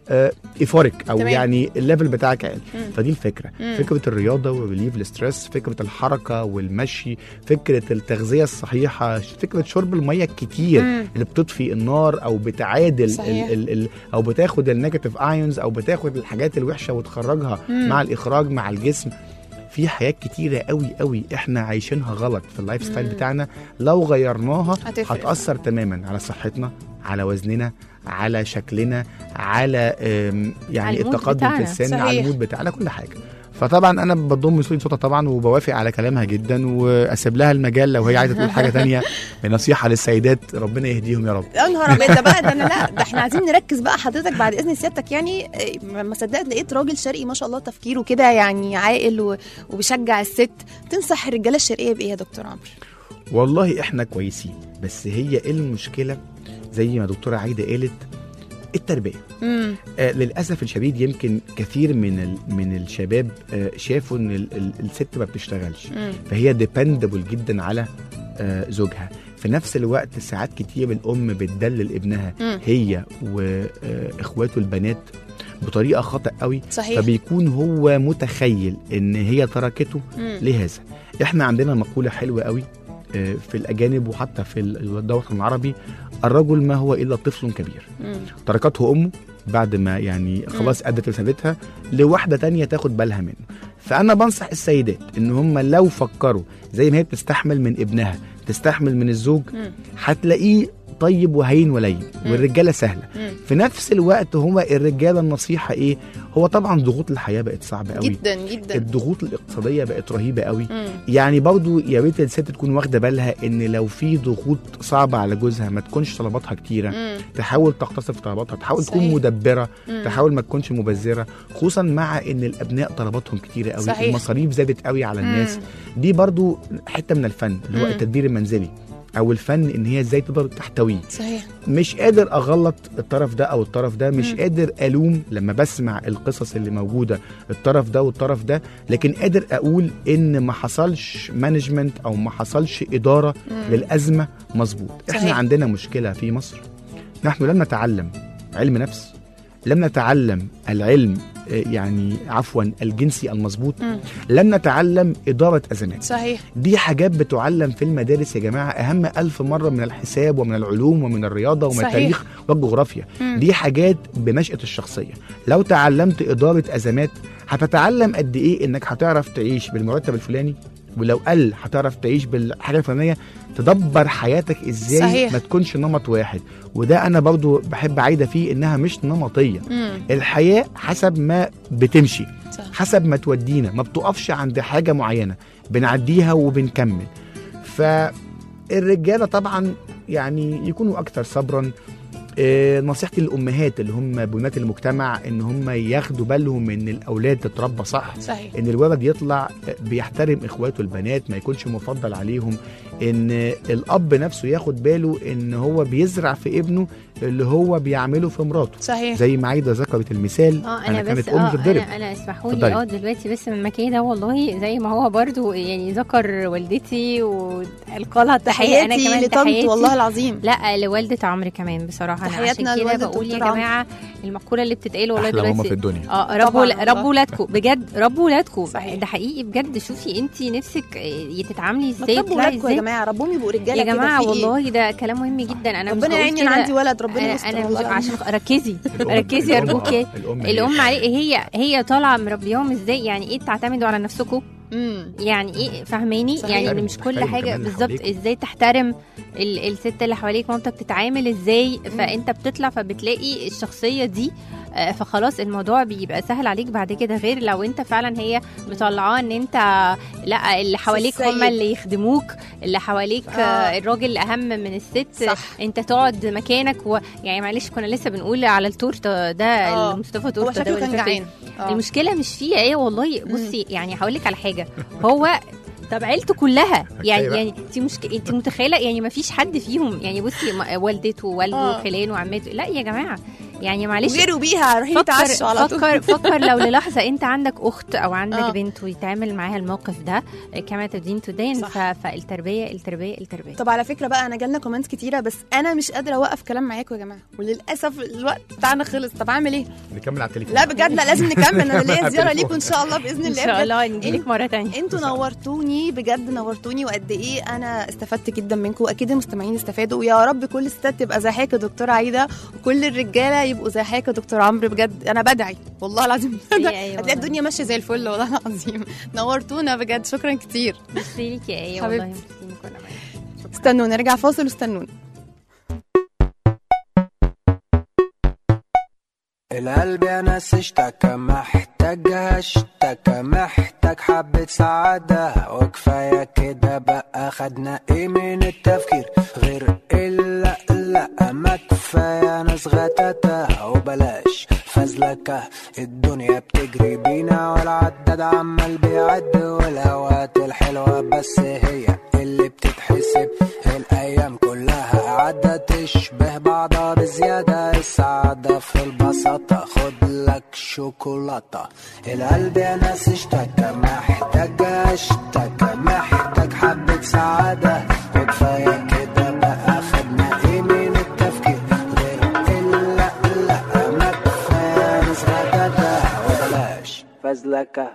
ايفوريك او تمام. يعني الليفل بتاعك اقل مم. فدي الفكره مم. فكره الرياضه وريليف الستريس فكره الحركه والمشي فكره التغذيه الصحيحه فكره شرب الميه الكتير مم. اللي بتطفي النار او بتعادل صحيح. ال ال ال او بتاخد النيجاتيف ايونز او بتاخد الحاجات الوحشه وتخرجها مم. مع الاخراج مع الجسم في حاجات كتيره قوي قوي احنا عايشينها غلط في اللايف ستايل مم. بتاعنا لو غيرناها هتفرق. هتاثر تماما على صحتنا على وزننا على شكلنا على أم، يعني على المود التقدم في بتاعنا. السن على صحيح. المود بتاعنا على كل حاجه فطبعا انا بضم صوتي صوتها طبعا وبوافق على كلامها جدا واسيب لها المجال لو هي عايزه تقول حاجه تانية نصيحه للسيدات ربنا يهديهم يا رب يا نهار ابيض ده بقى ده انا لا ده احنا عايزين نركز بقى حضرتك بعد اذن سيادتك يعني إيه، ما صدقت لقيت راجل شرقي ما شاء الله تفكيره كده يعني عاقل و- وبيشجع الست تنصح الرجاله الشرقيه بايه يا دكتور عمرو؟ والله احنا كويسين بس هي إيه المشكله زي ما دكتوره عايده قالت التربيه امم آه للاسف الشديد يمكن كثير من ال من الشباب آه شافوا ان ال ال الست ما بتشتغلش فهي ديبندبل جدا على آه زوجها في نفس الوقت ساعات كتير الام بتدلل ابنها مم. هي واخواته البنات بطريقه خطا قوي صحيح فبيكون هو متخيل ان هي تركته مم. لهذا احنا عندنا مقوله حلوه قوي آه، في الاجانب وحتى في الوطن العربي الرجل ما هو الا طفل كبير مم. تركته امه بعد ما يعني خلاص ادت رسالتها لواحده تانية تاخد بالها منه فانا بنصح السيدات ان هم لو فكروا زي ما هي بتستحمل من ابنها تستحمل من الزوج مم. هتلاقيه طيب وهين ولين والرجاله سهله مم. في نفس الوقت هو الرجاله النصيحه ايه هو طبعا ضغوط الحياه بقت صعبه قوي جدا جدا الضغوط الاقتصاديه بقت رهيبه قوي مم. يعني برضو يا ريت الست تكون واخده بالها ان لو في ضغوط صعبه على جوزها ما تكونش طلباتها كتيره مم. تحاول تقتصر في طلباتها تحاول تكون صحيح. مدبره مم. تحاول ما تكونش مبذره خصوصا مع ان الابناء طلباتهم كتيره قوي صحيح. المصاريف زادت قوي على الناس مم. دي برضو حته من الفن اللي هو مم. التدبير المنزلي او الفن ان هي ازاي تقدر تحتويه صحيح مش قادر اغلط الطرف ده او الطرف ده مش مم. قادر الوم لما بسمع القصص اللي موجوده الطرف ده والطرف ده لكن قادر اقول ان ما حصلش مانجمنت او ما حصلش اداره مم. للازمه مظبوط احنا صحيح. عندنا مشكله في مصر نحن لم نتعلم علم نفس لم نتعلم العلم آه، يعني عفوا الجنسي المظبوط مم. لم نتعلم اداره ازمات صحيح دي حاجات بتعلم في المدارس يا جماعة أهم ألف مرة من الحساب ومن العلوم ومن الرياضة ومن صحيح. التاريخ والجغرافيا مم. دي حاجات بنشأة الشخصية لو تعلمت إدارة أزمات هتتعلم قد إيه إنك هتعرف تعيش بالمرتب الفلاني ولو قل هتعرف تعيش بالحاجة الفلانية تدبر حياتك إزاي صحيح. ما تكونش نمط واحد وده أنا برضو بحب عايدة فيه إنها مش نمطية مم. الحياة حسب ما بتمشي صح. حسب ما تودينا ما بتقفش عند حاجة معينة بنعديها وبنكمل فالرجالة طبعا يعني يكونوا أكثر صبرا آه، نصيحتي للأمهات اللي هم بنات المجتمع إن هم ياخدوا بالهم إن الأولاد تتربى صح صحيح ان الولد يطلع بيحترم اخواته البنات ما يكونش مفضل عليهم ان الاب نفسه ياخد باله ان هو بيزرع في ابنه اللي هو بيعمله في مراته صحيح زي ما عايده ذكرت المثال اه انا, كانت بس امي اه بتتضرب انا انا اسمحوا لي اتفضلي. اه دلوقتي بس من المكان ده والله زي ما هو برضو يعني ذكر والدتي والقى لها التحيه انا تحياتي كمان لطنط تحياتي والله العظيم لا لوالده عمرو كمان بصراحه انا تحياتنا عشان كده لوالدة بقول يا دكتور عمرو. جماعه المقوله اللي بتتقال والله احلى ماما دلوقتي في الدنيا اه طبعاً ربوا والله. ربوا ولادكم بجد ربوا ولادكم صحيح. ده حقيقي بجد شوفي انت نفسك آه، تتعاملي ما ازاي تربوا تطلعي ولادكم يا ازاي جماعه ربهم يبقوا رجاله يا كده، جماعه في إيه؟ والله ده كلام مهم جدا انا مش ربنا بقول يعيني كده انا عندي ولد ربنا انا يستر انا مش والله عشان العظيم. ركزي الأم- ركزي الأم ارجوكي آه، الام الام عليه هي هي طالعه مربياهم ازاي يعني ايه تعتمدوا على نفسكم مم. يعني ايه فاهماني صحيح. يعني ان تحترم- مش كل تحترم حاجه كمان اللي بالظبط حواليك. ازاي تحترم ال- الست اللي حواليك مامتك تتعامل ازاي فانت بتطلع فبتلاقي الشخصيه دي آه، فخلاص الموضوع بيبقى سهل عليك بعد كده غير لو انت فعلا هي مطلعاه ان انت لا اللي حواليك هم السيد. اللي يخدموك اللي حواليك آه. آه. الراجل اهم من الست صح. انت تقعد مكانك و... يعني معلش كنا لسه بنقول على التورته ده آه. المصطفى هو تورته ده شكله ولا كان مش عارفة إيه. جعان آه. المشكله مش فيها ايه والله بصي يعني هقول لك على حاجه هو طب عيلته كلها يعني بقى. يعني انت مش انت متخيله يعني ما فيش حد فيهم يعني بصي م- والدته ووالده آه. وخلانه وعمته لا يا جماعه يعني معلش وجروا بيها رايحين يتعشوا على طول فكر فكر لو للحظه انت عندك اخت او عندك آه. بنت ويتعمل معاها الموقف ده كما تدين تدين صح. ف- فالتربيه التربيه التربيه طب على فكره بقى انا جالنا كومنتس كتيره بس انا مش قادره اوقف كلام معاكم يا جماعه وللاسف الوقت بتاعنا خلص طب اعمل ايه نكمل على التليفون لا بجد لا لازم نكمل انا ليا على زياره التليفون. ليكم ان شاء الله باذن ان الله شاء بجد. الله نجيلك مره تانية انتوا نورتوني بجد نورتوني وقد ايه انا استفدت جدا منكم واكيد المستمعين استفادوا ويا رب كل الستات تبقى زي حضرتك يا دكتوره عايده وكل الرجاله يبقوا زي حضرتك يا دكتور عمرو بجد انا بدعي والله العظيم بدعي أيوة هتلاقي والله. الدنيا ماشيه زي الفل والله العظيم نورتونا بجد شكرا كتير ميرسي ليك يا ايه والله حبيبتي. ميرسي انك كنا معايا استنوا نرجع فاصل واستنونا القلب يا ناس اشتكى محتاج اشتكى محتاج حبة سعادة وكفاية كده بقى خدنا ايه من التفكير غير الا لا ما كفاية ناس غتاتة وبلاش فزلكة الدنيا بتجري بينا والعداد عمال بيعد والاوقات الحلوة بس هي اللي بتتحسب الايام كلها عدت تشبه بعضها بزيادة السعادة في البساطة خد لك شوكولاتة القلب يا ناس اشتكى محتاج اشتكى محتاج حبة سعادة وكفاية كده بقى خدنا ايه من التفكير غير الا لا ما كفاية ناس غداتة وبلاش فزلكة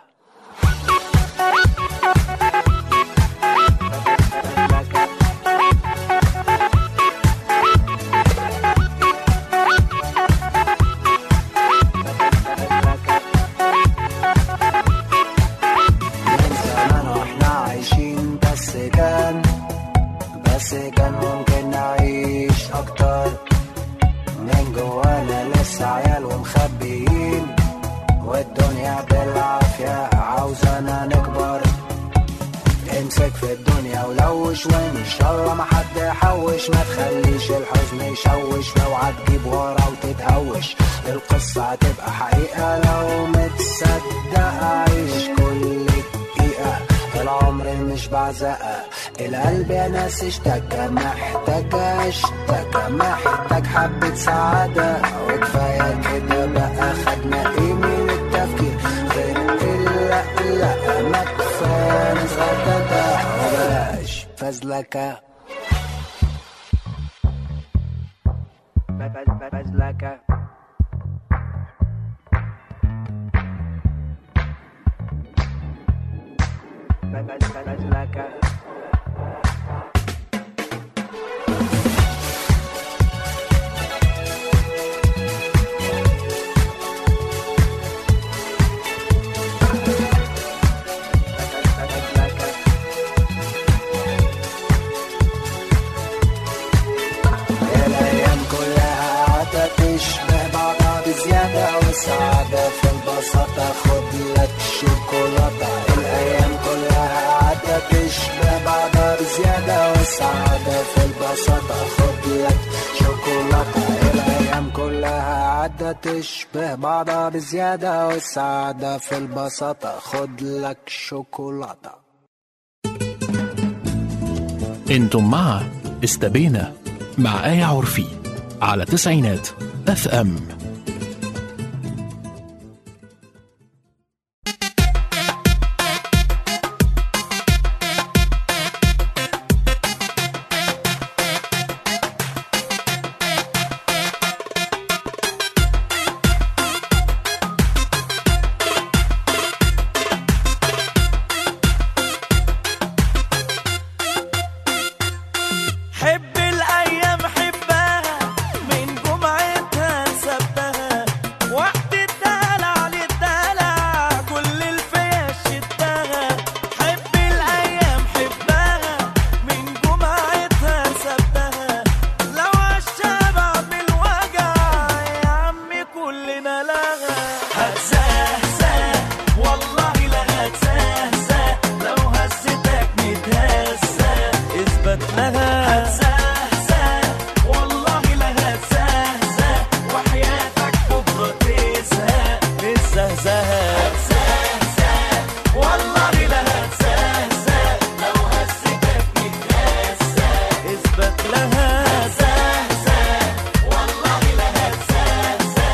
من زمان واحنا عايشين بس كان بس كان ممكن نعيش اكتر من جوانا لسه عيال ومخبيين والدنيا بالعافية عاوزانا نكبر امسك في الدنيا ولوش وان شاء الله ما حد يحوش ما تخليش الحزن يشوش اوعى تجيب ورا وتتهوش القصة هتبقى حقيقة لو متصدق عيش كل دقيقة العمر مش بعزقة القلب يا ناس اشتكى محتاج اشتكى محتاج حبة سعادة وكفاية كده بقى خدنا ايه من التفكير غير الا لا ما كفاية ناس غداتة وبلاش فزلكة فزلكة فزلكة الأيام كلها قاعدة تشبه بعضها بزيادة والسعادة في البساطة خد لك شوكولاتة الأيام كلها قاعدة تشبه بعضها بزيادة والسعادة في البساطة خد لك شوكولاتة الأيام كلها قاعدة تشبه بعضها بزيادة والسعادة في البساطة خد لك شوكولاتة انتم مع استبينا مع آية عرفي على تسعينات اف ام حب الايام حبها من جمعتها لسبتها وقت الدلع للدلع كل الفيا شدها حب الايام حبها من جمعتها لسبتها لو عالشبع بالوجع يا عمي كلنا لها هتزهزه والله لا هتزهزه لو هزتك متهزه اثبت لها هتزهزه والله لا هتزهزه وحياتك بكره تزهق الزهزهه هتزهزه والله لا هتزهزه لو هزتك متهزه اثبت لها هتزهزه والله لا هتزهزه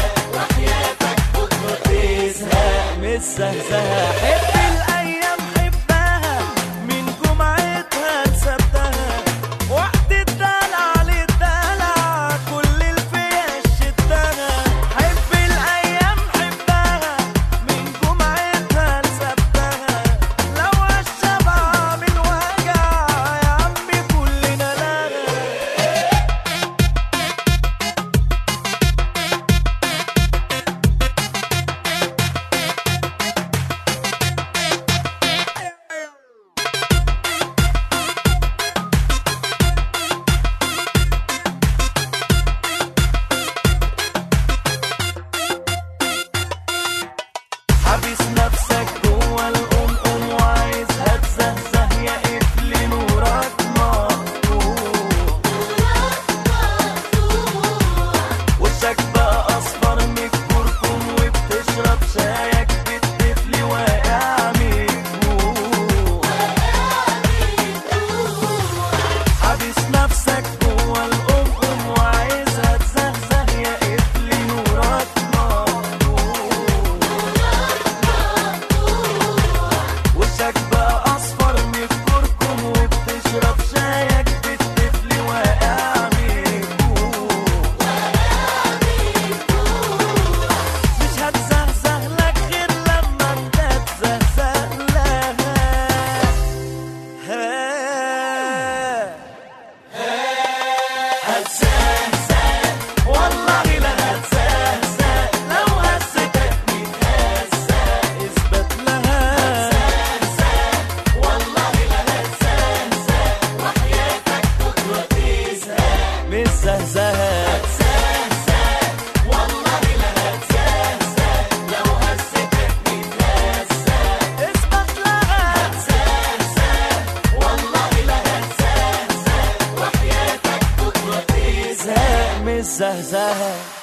بهزها